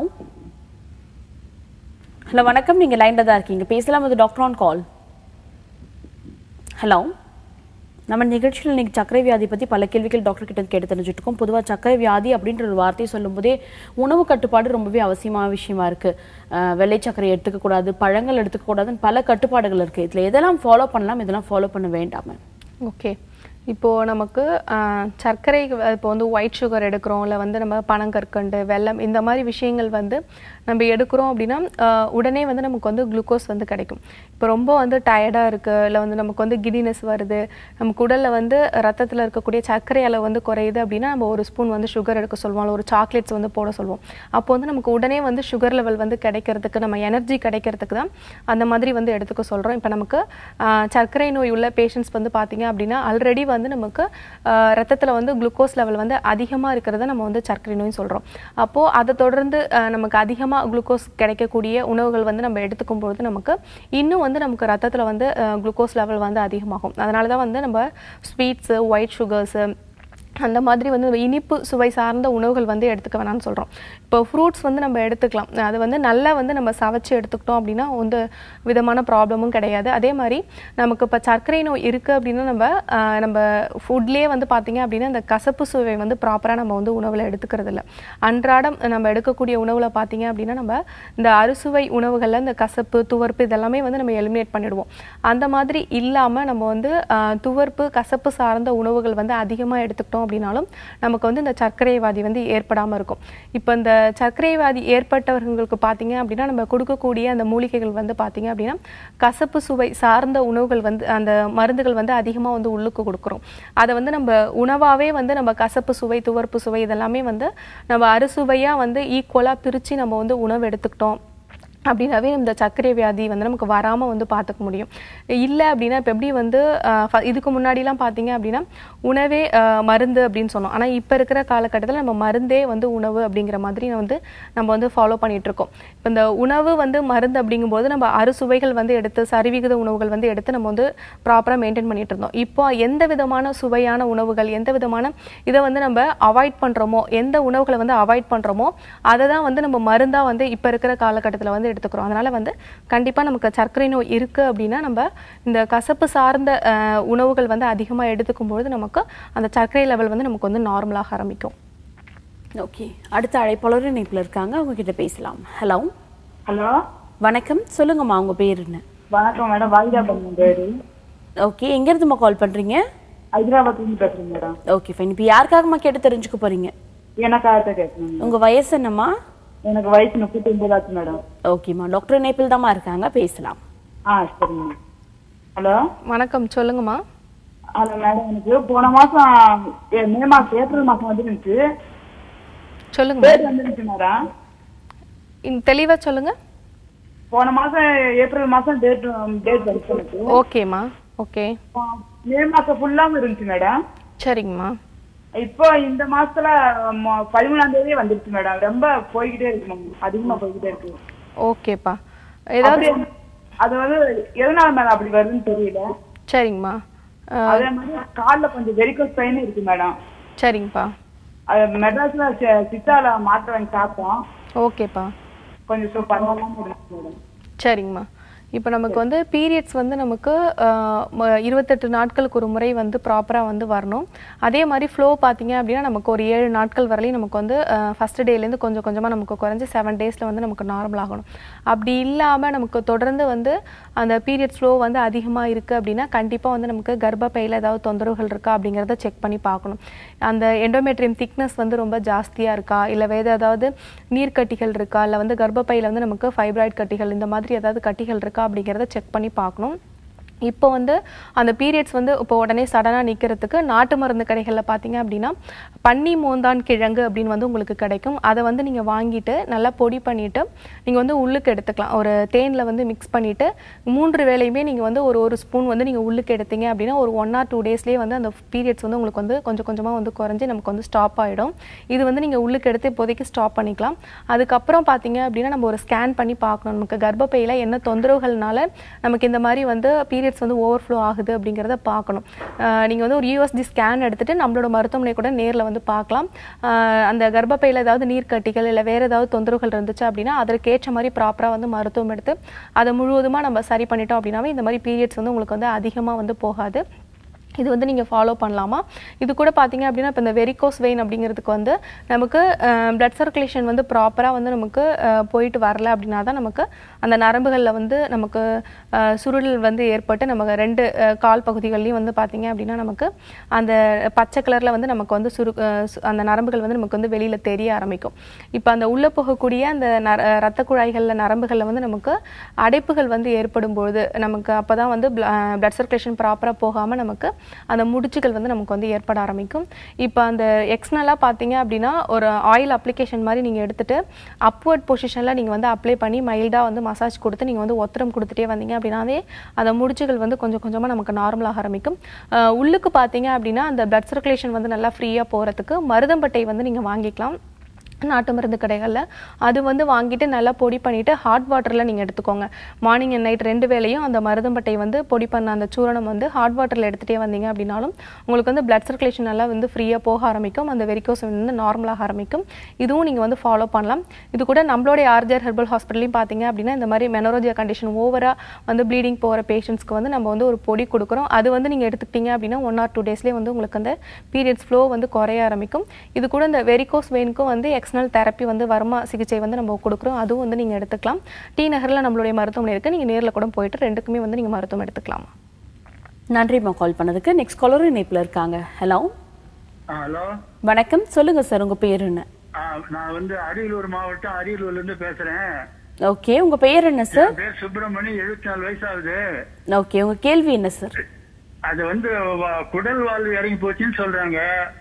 ஹலோ வணக்கம் நீங்கள் லைனில் தான் இருக்கீங்க பேசலாம் அது டாக்டர் ஆன் கால் ஹலோ நம்ம நிகழ்ச்சியில் இன்னைக்கு சர்க்கரை வியாதி பற்றி பல கேள்விகள் டாக்டர் கிட்ட கேட்டு தெரிஞ்சுட்டு இருக்கோம் பொதுவாக சர்க்கரை வியாதி அப்படின்ற ஒரு வார்த்தையை சொல்லும்போதே உணவு கட்டுப்பாடு ரொம்பவே அவசியமான விஷயமா இருக்கு அஹ் வெள்ளை சர்க்கரை எடுத்துக்கக்கூடாது பழங்கள் எடுத்துக்கக்கூடாதுன்னு பல கட்டுப்பாடுகள் இருக்கு இதில் எதெல்லாம் ஃபாலோ பண்ணலாம் இதெல்லாம் ஃபாலோ பண்ண வேண்டாம ஓகே இப்போது நமக்கு ஆஹ், சர்க்கரை இப்போ வந்து ஒயிட் சுகர் எடுக்கிறோம் இல்லை வந்து நம்ம பனங்கற்கண்டு வெல்லம் இந்த மாதிரி விஷயங்கள் வந்து நம்ம எடுக்கிறோம் அப்படின்னா ஆஹ், உடனே வந்து நமக்கு வந்து குளுக்கோஸ் வந்து கிடைக்கும் இப்போ ரொம்ப வந்து டயர்டாக இருக்குது இல்லை வந்து நமக்கு வந்து கிடினஸ் வருது நமக்கு உடலில் வந்து ரத்தத்தில் இருக்கக்கூடிய சர்க்கரை அளவு வந்து குறையுது அப்படின்னா நம்ம ஒரு ஸ்பூன் வந்து சுகர் எடுக்க சொல்லுவோம் இல்லை ஒரு சாக்லேட்ஸ் வந்து போட சொல்லுவோம் அப்போ வந்து நமக்கு உடனே வந்து சுகர் லெவல் வந்து கிடைக்கிறதுக்கு நம்ம எனர்ஜி கிடைக்கிறதுக்கு தான் அந்த மாதிரி வந்து எடுத்துக்க சொல்கிறோம் இப்போ நமக்கு ஆஹ், சர்க்கரை நோய் உள்ள பேஷண்ட்ஸ் வந்து பார்த்தீங்க அப்படின்னா ஆல்ரெடி வந்து நமக்கு ரத்தத்தில் வந்து குளுக்கோஸ் லெவல் வந்து அதிகமாக இருக்கிறத நம்ம வந்து சர்க்கரை நோய்னு சொல்கிறோம் அப்போது அதை தொடர்ந்து ஆஹ், நமக்கு அதிகமாக குளுக்கோஸ் கிடைக்கக்கூடிய உணவுகள் வந்து நம்ம எடுத்துக்கும் பொழுது நமக்கு இன்னும் வந்து நமக்கு ரத்தத்தில் வந்து குளுக்கோஸ் லெவல் வந்து அதிகமாகும் அதனால தான் வந்து நம்ம ஸ்வீட்ஸு ஒயிட் சுகர்ஸு அந்த மாதிரி வந்து நம்ம இனிப்பு சுவை சார்ந்த உணவுகள் வந்து எடுத்துக்க வேணாம்னு சொல்கிறோம் இப்போ ஃப்ரூட்ஸ் வந்து நம்ம எடுத்துக்கலாம் அது வந்து நல்லா வந்து நம்ம சவைச்சு எடுத்துக்கிட்டோம் அப்படின்னா வந்து விதமான ப்ராப்ளமும் கிடையாது அதே மாதிரி நமக்கு இப்போ சர்க்கரை நோய் இருக்குது அப்படின்னா நம்ம ஆஹ், நம்ம ஃபுட்லேயே வந்து பார்த்தீங்க அப்படின்னா இந்த கசப்பு சுவை வந்து ப்ராப்பராக நம்ம வந்து உணவில் எடுத்துக்கிறது இல்லை அன்றாடம் நம்ம எடுக்கக்கூடிய உணவில் பார்த்தீங்க அப்படின்னா நம்ம இந்த அறுசுவை உணவுகளில் இந்த கசப்பு துவர்ப்பு இதெல்லாமே வந்து நம்ம எலிமினேட் பண்ணிடுவோம் அந்த மாதிரி இல்லாமல் நம்ம வந்து ஆஹ், துவர்ப்பு கசப்பு சார்ந்த உணவுகள் வந்து அதிகமாக எடுத்துக்கிட்டோம் அப்படின்னாலும் நமக்கு வந்து இந்த சர்க்கரை வியாதி வந்து ஏற்படாமல் இருக்கும் இப்போ இந்த சர்க்கரை வியாதி ஏற்பட்டவர்களுக்கு பார்த்தீங்க அப்படின்னா நம்ம கொடுக்கக்கூடிய அந்த மூலிகைகள் வந்து பார்த்தீங்க அப்படின்னா கசப்பு சுவை சார்ந்த உணவுகள் வந்து அந்த மருந்துகள் வந்து அதிகமாக வந்து உள்ளுக்கு கொடுக்குறோம் அதை வந்து நம்ம உணவாகவே வந்து நம்ம கசப்பு சுவை துவர்ப்பு சுவை இதெல்லாமே வந்து நம்ம அறுசுவையாக வந்து ஈக்குவலாக பிரித்து நம்ம வந்து உணவு எடுத்துக்கிட்டோம் அப்படின்னாவே இந்த சர்க்கரை வியாதி வந்து நமக்கு வராமல் வந்து பார்த்துக்க முடியும் இல்லை அப்படின்னா இப்போ எப்படி வந்து ஆஹ், ஃப- இதுக்கு முன்னாடிலாம் பார்த்தீங்க அப்படின்னா உணவே ஆஹ், மருந்து அப்படின்னு சொன்னோம் ஆனால் இப்போ இருக்கிற காலகட்டத்தில் நம்ம மருந்தே வந்து உணவு அப்படிங்கிற மாதிரி வந்து நம்ம வந்து ஃபாலோ பண்ணிட்டு இருக்கோம் இப்போ இந்த உணவு வந்து மருந்து அப்படிங்கும்போது நம்ம அறுசுவைகள் வந்து எடுத்து சரிவிகித உணவுகள் வந்து எடுத்து நம்ம வந்து ப்ராப்பராக மெயின்டைன் பண்ணிட்டு இருந்தோம் இப்போ எந்த விதமான சுவையான உணவுகள் எந்த விதமான இதை வந்து நம்ம அவாய்ட் பண்ணுறோமோ எந்த உணவுகளை வந்து அவாய்ட் பண்ணுறோமோ அதை தான் வந்து நம்ம மருந்தாக வந்து இப்போ இருக்கிற காலகட்டத்தில் வந்து எடுத்துக்கிறோம் அதனால வந்து கண்டிப்பாக நமக்கு சர்க்கரை நோய் இருக்குது அப்படின்னா நம்ம இந்த கசப்பு சார்ந்த அஹ், உணவுகள் வந்து அதிகமாக எடுத்துக்கும் பொழுது நமக்கு அந்த சர்க்கரை லெவல் வந்து நமக்கு வந்து நார்மலாக ஆரம்பிக்கும் ஓகே அடுத்த அழைப்பாளர் இணைப்பில் இருக்காங்க அவங்க கிட்ட பேசலாம் ஹலோ ஹலோ வணக்கம் சொல்லுங்கம்மா உங்க பேர் என்ன வணக்கம் மேடம் வாயிதா பண்ண பேரு ஓகே எங்க இருந்துமா கால் பண்றீங்க ஹைதராபாத்ல இருந்து பேசுறேன் மேடம் ஓகே ஃபைன் இப்போ யாருக்காகம்மா கேட்டு தெரிஞ்சுக்க போறீங்க எனக்காக கேட்கணும் உங்க வயசு என்னம்மா எனக்கு வயசு முப்பத்தி ஒன்பது ஆச்சு மேடம் ஓகேம்மா டாக்டர் இணைப்பில் தாம்மா இருக்காங்க பேசலாம் ஆ சரிங்க ஹலோ வணக்கம் சொல்லுங்கம்மா ஹலோ மேடம் எனக்கு போன மாசம் ஏ, மே மாசம் ஏப்ரல் மாசம் வந்துருந்துச்சு சொல்லுங்க டேட் வந்துருந்துச்சு மேடம் இன் தெளிவா சொல்லுங்க போன மாசம் ஏப்ரல் மாசம் டேட் டேட் வந்துச்சு எனக்கு ஓகேம்மா ஓகே மே மாசம் ஃபுல்லாவும் இருந்துச்சு மேடம் சரிங்கம்மா இப்போ இந்த மாசத்துல ம- பதிமூணாம் தேதி வந்துருச்சு மேடம் ரொம்ப போய்கிட்டே இருக்கு மேம் அதிகமா போய்கிட்டே இருக்கு ஓகேப்பா ஏதாவது அப்படி- அது வந்து எதனால மேடம் அப்படி வருதுன்னு தெரியல சரிங்கம்மா அஹ், அதே மாதிரி கால்ல கொஞ்சம் வெரிகோஸ் பெயின் இருக்கு மேடம் சரிங்கப்பா அது மெட்ராஸ்ல சி- சித்தால மாத்திரை வாங்கி சாப்பிட்டோம் ஓகேப்பா கொஞ்சம் சு- பரவாயில்லாம இருந்துச்சு மேடம் சரிங்கம்மா இப்போ நமக்கு வந்து பீரியட்ஸ் வந்து நமக்கு ஆஹ், ம- இருபத்தெட்டு நாட்களுக்கு ஒரு முறை வந்து ப்ராப்பராக வந்து வரணும் அதே மாதிரி ஃப்ளோ பார்த்தீங்க அப்படின்னா நமக்கு ஒரு ஏழு நாட்கள் வரலையும் நமக்கு வந்து ஃபஸ்ட் டேலேருந்து கொஞ்சம் கொஞ்சமாக நமக்கு குறைஞ்சி செவன் டேஸில் வந்து நமக்கு நார்மல் ஆகணும் அப்படி இல்லாமல் நமக்கு தொடர்ந்து வந்து அந்த பீரியட்ஸ் ஃப்ளோ வந்து அதிகமாக இருக்குது அப்படின்னா கண்டிப்பாக வந்து நமக்கு கர்ப்பப்பையில் ஏதாவது தொந்தரவுகள் இருக்கா அப்படிங்கிறத செக் பண்ணி பார்க்கணும் அந்த எண்டோமெட்ரியம் திக்னஸ் வந்து ரொம்ப ஜாஸ்தியாக இருக்கா இல்லை வேறு ஏதாவது நீர்க்கட்டிகள் இருக்கா இல்லை வந்து கர்ப்பப்பையில் வந்து நமக்கு ஃபைப்ராய்டு கட்டிகள் இந்த மாதிரி ஏதாவது கட்டிகள் இருக்கா அப்படிங்கிறத செக் பண்ணி பார்க்கணும் இப்போ வந்து அந்த பீரியட்ஸ் வந்து இப்போ உடனே சடனாக நிற்கிறதுக்கு நாட்டு மருந்து கடைகளில் பார்த்தீங்க அப்படின்னா பன்னி மோந்தான் கிழங்கு அப்படின்னு வந்து உங்களுக்கு கிடைக்கும் அதை வந்து நீங்கள் வாங்கிட்டு நல்லா பொடி பண்ணிவிட்டு நீங்கள் வந்து உள்ளுக்கு எடுத்துக்கலாம் ஒரு தேனில் வந்து மிக்ஸ் பண்ணிவிட்டு மூன்று வேளையுமே நீங்கள் வந்து ஒரு ஒரு ஸ்பூன் வந்து நீங்கள் உள்ளுக்கு எடுத்தீங்க அப்படின்னா ஒரு ஒன் ஆர் டூ டேஸ்லேயே வந்து அந்த பீரியட்ஸ் வந்து உங்களுக்கு வந்து கொஞ்சம் கொஞ்சமாக வந்து குறைஞ்சி நமக்கு வந்து ஸ்டாப் ஆகிடும் இது வந்து நீங்கள் உள்ளுக்கு எடுத்து இப்போதைக்கு ஸ்டாப் பண்ணிக்கலாம் அதுக்கப்புறம் பார்த்தீங்க அப்படின்னா நம்ம ஒரு ஸ்கேன் பண்ணி பார்க்கணும் நமக்கு கர்ப்பப்பையில் என்ன தொந்தரவுகள்னால நமக்கு இந்த மாதிரி வந்து பீரியட்ஸ் வந்து ஓவர்ஃப்ளோ ஆகுது அப்படிங்கிறத பார்க்கணும் நீங்கள் வந்து ஒரு யூஎஸ்டி ஸ்கேன் எடுத்துட்டு நம்மளோட மருத்துவமனை கூட நேரில் வந்து பார்க்கலாம் ஆஹ் அந்த கர்ப்பப்பையில் ஏதாவது நீர்க்கட்டிகள் இல்லை வேறு ஏதாவது தொந்தரவுகள் இருந்துச்சு அப்படின்னா அதற்கேற்ற மாதிரி ப்ராப்பராக வந்து மருத்துவம் எடுத்து அதை முழுவதுமாக நம்ம சரி பண்ணிட்டோம் அப்படின்னாவே இந்த மாதிரி பீரியட்ஸ் வந்து உங்களுக்கு வந்து அதிகமாக வந்து போகாது இது வந்து நீங்கள் ஃபாலோ பண்ணலாமா இது கூட பார்த்தீங்க அப்படின்னா இப்போ இந்த வெரிகோஸ் வெயின் அப்படிங்கிறதுக்கு வந்து நமக்கு பிளட் சர்க்குலேஷன் வந்து ப்ராப்பராக வந்து நமக்கு அஹ், போயிட்டு வரல அப்படின்னா தான் நமக்கு அந்த நரம்புகளில் வந்து நமக்கு அஹ், சுருள் வந்து ஏற்பட்டு நமக்கு ரெண்டு அஹ், கால் பகுதிகள்லையும் வந்து பார்த்தீங்க அப்படின்னா நமக்கு அந்த பச்சை கலரில் வந்து நமக்கு வந்து சுரு அஹ், சு- அந்த நரம்புகள் வந்து நமக்கு வந்து வெளியில் தெரிய ஆரம்பிக்கும் இப்போ அந்த உள்ளே போகக்கூடிய அந்த நர ரத்த குழாய்களில் நரம்புகளில் வந்து நமக்கு அடைப்புகள் வந்து ஏற்படும் பொழுது நமக்கு அப்போ தான் வந்து பிளட் சர்க்குலேஷன் ப்ராப்பராக போகாமல் நமக்கு அந்த முடிச்சுகள் வந்து நமக்கு வந்து ஏற்பட ஆரம்பிக்கும் இப்போ அந்த எக்ஸ்னலாக பார்த்தீங்க அப்படின்னா ஒரு ஆயில் அப்ளிகேஷன் மாதிரி நீங்கள் எடுத்துட்டு அப்வர்ட் பொசிஷனில் நீங்கள் வந்து அப்ளை பண்ணி மைல்டாக வந்து மசாஜ் கொடுத்து நீங்கள் வந்து ஒத்தரம் கொடுத்துட்டே வந்தீங்க அப்படின்னாவே அந்த முடிச்சுகள் வந்து கொஞ்சம் கொஞ்சமாக நமக்கு நார்மலாக ஆரம்பிக்கும் அஹ் உள்ளுக்கு பார்த்தீங்க அப்படின்னா அந்த பிளட் சர்க்குலேஷன் வந்து நல்லா ஃப்ரீயாக போகிறதுக்கு மருதம்பட்டை வந்து நீங்கள் வாங்கிக்கலாம் நாட்டு மருந்து கடைகளில் அது வந்து வாங்கிட்டு நல்லா பொடி பண்ணிவிட்டு ஹாட் வாட்டரில் நீங்கள் எடுத்துக்கோங்க மார்னிங் அண்ட் நைட் ரெண்டு வேளையும் அந்த மருதம்பட்டை வந்து பொடி பண்ண அந்த சூரணம் வந்து ஹாட் வாட்டரில் எடுத்துகிட்டே வந்தீங்க அப்படின்னாலும் உங்களுக்கு வந்து பிளட் சர்க்குலேஷன் நல்லா வந்து ஃப்ரீயாக போக ஆரம்பிக்கும் அந்த வெரிகோஸ் வந்து நார்மலாக ஆரம்பிக்கும் இதுவும் நீங்கள் வந்து ஃபாலோ பண்ணலாம் இது கூட நம்மளுடைய ஆர்ஜர் ஹெர்பல் ஹாஸ்பிட்டலையும் பார்த்தீங்க அப்படின்னா இந்த மாதிரி மெனோரோஜியா கண்டிஷன் ஓவராக வந்து ப்ளீடிங் போகிற பேஷண்ட்ஸ்க்கு வந்து நம்ம வந்து ஒரு பொடி கொடுக்குறோம் அது வந்து நீங்கள் எடுத்துக்கிட்டீங்க அப்படின்னா ஒன் ஆர் டூ டேஸ்லேயே வந்து உங்களுக்கு அந்த பீரியட்ஸ் ஃப்ளோ வந்து குறைய ஆரம்பிக்கும் இது கூட இந்த வெரிகோஸ் வெயினுக்கும் வந்து எக்ஸ்டர்னல் தெரப்பி வந்து வர்மா சிகிச்சை வந்து நம்ம கொடுக்குறோம் அதுவும் வந்து நீங்கள் எடுத்துக்கலாம் டி நகரில் நம்மளுடைய மருத்துவமனை இருக்குது நீங்கள் நேரில் கூட போயிட்டு ரெண்டுக்குமே வந்து நீங்கள் மருத்துவம் எடுத்துக்கலாம் நன்றிம்மா கால் பண்ணதுக்கு நெக்ஸ்ட் காலரும் இணைப்பில் இருக்காங்க ஹலோ ஹலோ வணக்கம் சொல்லுங்க சார் உங்க பேர் என்ன நான் வந்து அரியலூர் மாவட்டம் அரியலூர்ல இருந்து பேசுறேன் ஓகே உங்க பெயர் என்ன சார் என் பேர் சுப்பிரமணி எழுபத்தி நாலு வயசு ஆகுது ஓகே உங்க கேள்வி என்ன சார் அது வந்து வ- குடல் வாழ்வு இறங்கி போச்சுன்னு சொல்றாங்க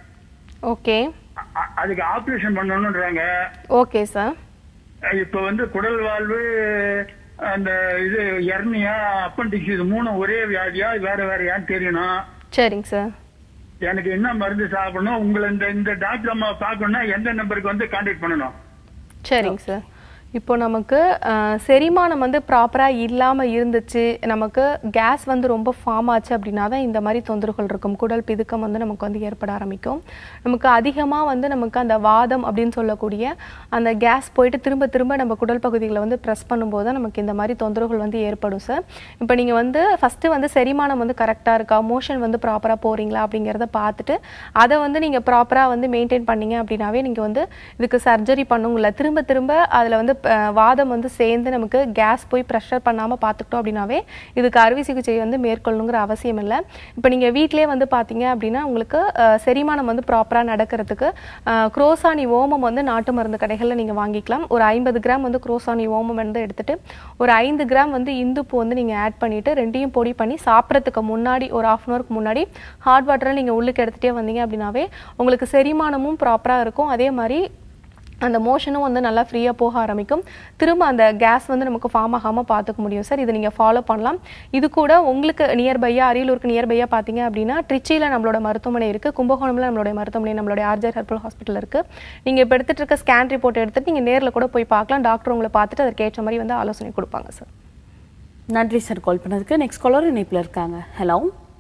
ஓகே அ- அ- அதுக்கு ஆபரேஷன் பண்ணணும்ன்றாங்க ஓகே சார் இப்ப வந்து குடல் வாழ்வு அந்த இது எர்னியா அப்பண்டிக்ஸ் இது மூணும் ஒரே வியாதியா வேற வேறயான்னு தெரியணும் சரிங்க சார் எனக்கு என்ன மருந்து சாப்பிடணும் உங்களை இந்த இந்த டாக்டர் அம்மா பார்க்கணும்னா எந்த நம்பருக்கு வந்து கான்டாக்ட் பண்ணணும் சரிங்க சார் இப்போ நமக்கு அஹ், செரிமானம் வந்து ப்ராப்பராக இல்லாமல் இருந்துச்சு நமக்கு கேஸ் வந்து ரொம்ப ஃபார்ம் ஆச்சு அப்படின்னா தான் இந்த மாதிரி தொந்தரவுகள் இருக்கும் குடல் பிதுக்கம் வந்து நமக்கு வந்து ஏற்பட ஆரம்பிக்கும் நமக்கு அதிகமாக வந்து நமக்கு அந்த வாதம் அப்படின்னு சொல்லக்கூடிய அந்த கேஸ் போயிட்டு திரும்ப திரும்ப நம்ம குடல் பகுதிகளை வந்து ப்ரெஸ் பண்ணும்போது தான் நமக்கு இந்த மாதிரி தொந்தரவுகள் வந்து ஏற்படும் சார் இப்போ நீங்கள் வந்து ஃபஸ்ட்டு வந்து செரிமானம் வந்து கரெக்டாக இருக்கா மோஷன் வந்து ப்ராப்பராக போகிறீங்களா அப்படிங்கிறத பார்த்துட்டு அதை வந்து நீங்கள் ப்ராப்பராக வந்து மெயின்டைன் பண்ணீங்க அப்படின்னாவே நீங்கள் வந்து இதுக்கு சர்ஜரி பண்ணுங்கள திரும்ப திரும்ப அதில் வந்து அஹ், வாதம் வந்து சேர்ந்து நமக்கு கேஸ் போய் ப்ரெஷர் பண்ணாமல் பார்த்துக்கிட்டோம் அப்படின்னாவே இதுக்கு அறுவை சிகிச்சை வந்து மேற்கொள்ளணுங்கிற அவசியம் இல்லை இப்போ நீங்கள் வீட்டிலே வந்து பார்த்தீங்க அப்படின்னா உங்களுக்கு அஹ், செரிமானம் வந்து ப்ராப்பராக நடக்கிறதுக்கு அஹ், குரோசானி ஓமம் வந்து நாட்டு மருந்து கடைகளில் நீங்கள் வாங்கிக்கலாம் ஒரு ஐம்பது கிராம் வந்து குரோசானி ஓமம் வந்து எடுத்துட்டு ஒரு ஐந்து கிராம் வந்து இந்துப்பு வந்து நீங்கள் ஆட் பண்ணிவிட்டு ரெண்டையும் பொடி பண்ணி சாப்பிட்றதுக்கு முன்னாடி ஒரு ஆஃப் அன் ஹவருக்கு முன்னாடி ஹாட் வாட்டரை நீங்கள் உள்ளுக்கு எடுத்துகிட்டே வந்தீங்க அப்படின்னாவே உங்களுக்கு செரிமானமும் ப்ராப்பராக இருக்கும் அதே மாதிரி அந்த மோஷனும் வந்து நல்லா ஃப்ரீயாக போக ஆரம்பிக்கும் திரும்ப அந்த கேஸ் வந்து நமக்கு ஃபார்ம் ஆகாமல் பார்த்துக்க முடியும் சார் இதை நீங்கள் ஃபாலோ பண்ணலாம் இது கூட உங்களுக்கு நியர்பையாக அரியலூருக்கு நியர்பையாக பார்த்தீங்க அப்படின்னா ட்ரிச்சியில் நம்மளோட மருத்துவமனை இருக்குது கும்பகோணம்ல நம்மளுடைய மருத்துவமனை நம்மளுடைய ஆர்ஜர் ஹெர்பல் ஹாஸ்பிட்டல் இருக்குது நீங்கள் இப்போ எடுத்துகிட்டு இருக்க ஸ்கேன் ரிப்போர்ட் எடுத்துட்டு நீங்கள் நேரில் கூட போய் பார்க்கலாம் டாக்டர் உங்களை பார்த்துட்டு அதற்கு ஏற்ற மாதிரி வந்து ஆலோசனை கொடுப்பாங்க சார் நன்றி சார் கால் பண்ணதுக்கு நெக்ஸ்ட் காலர் இணைப்பில் இருக்காங்க ஹலோ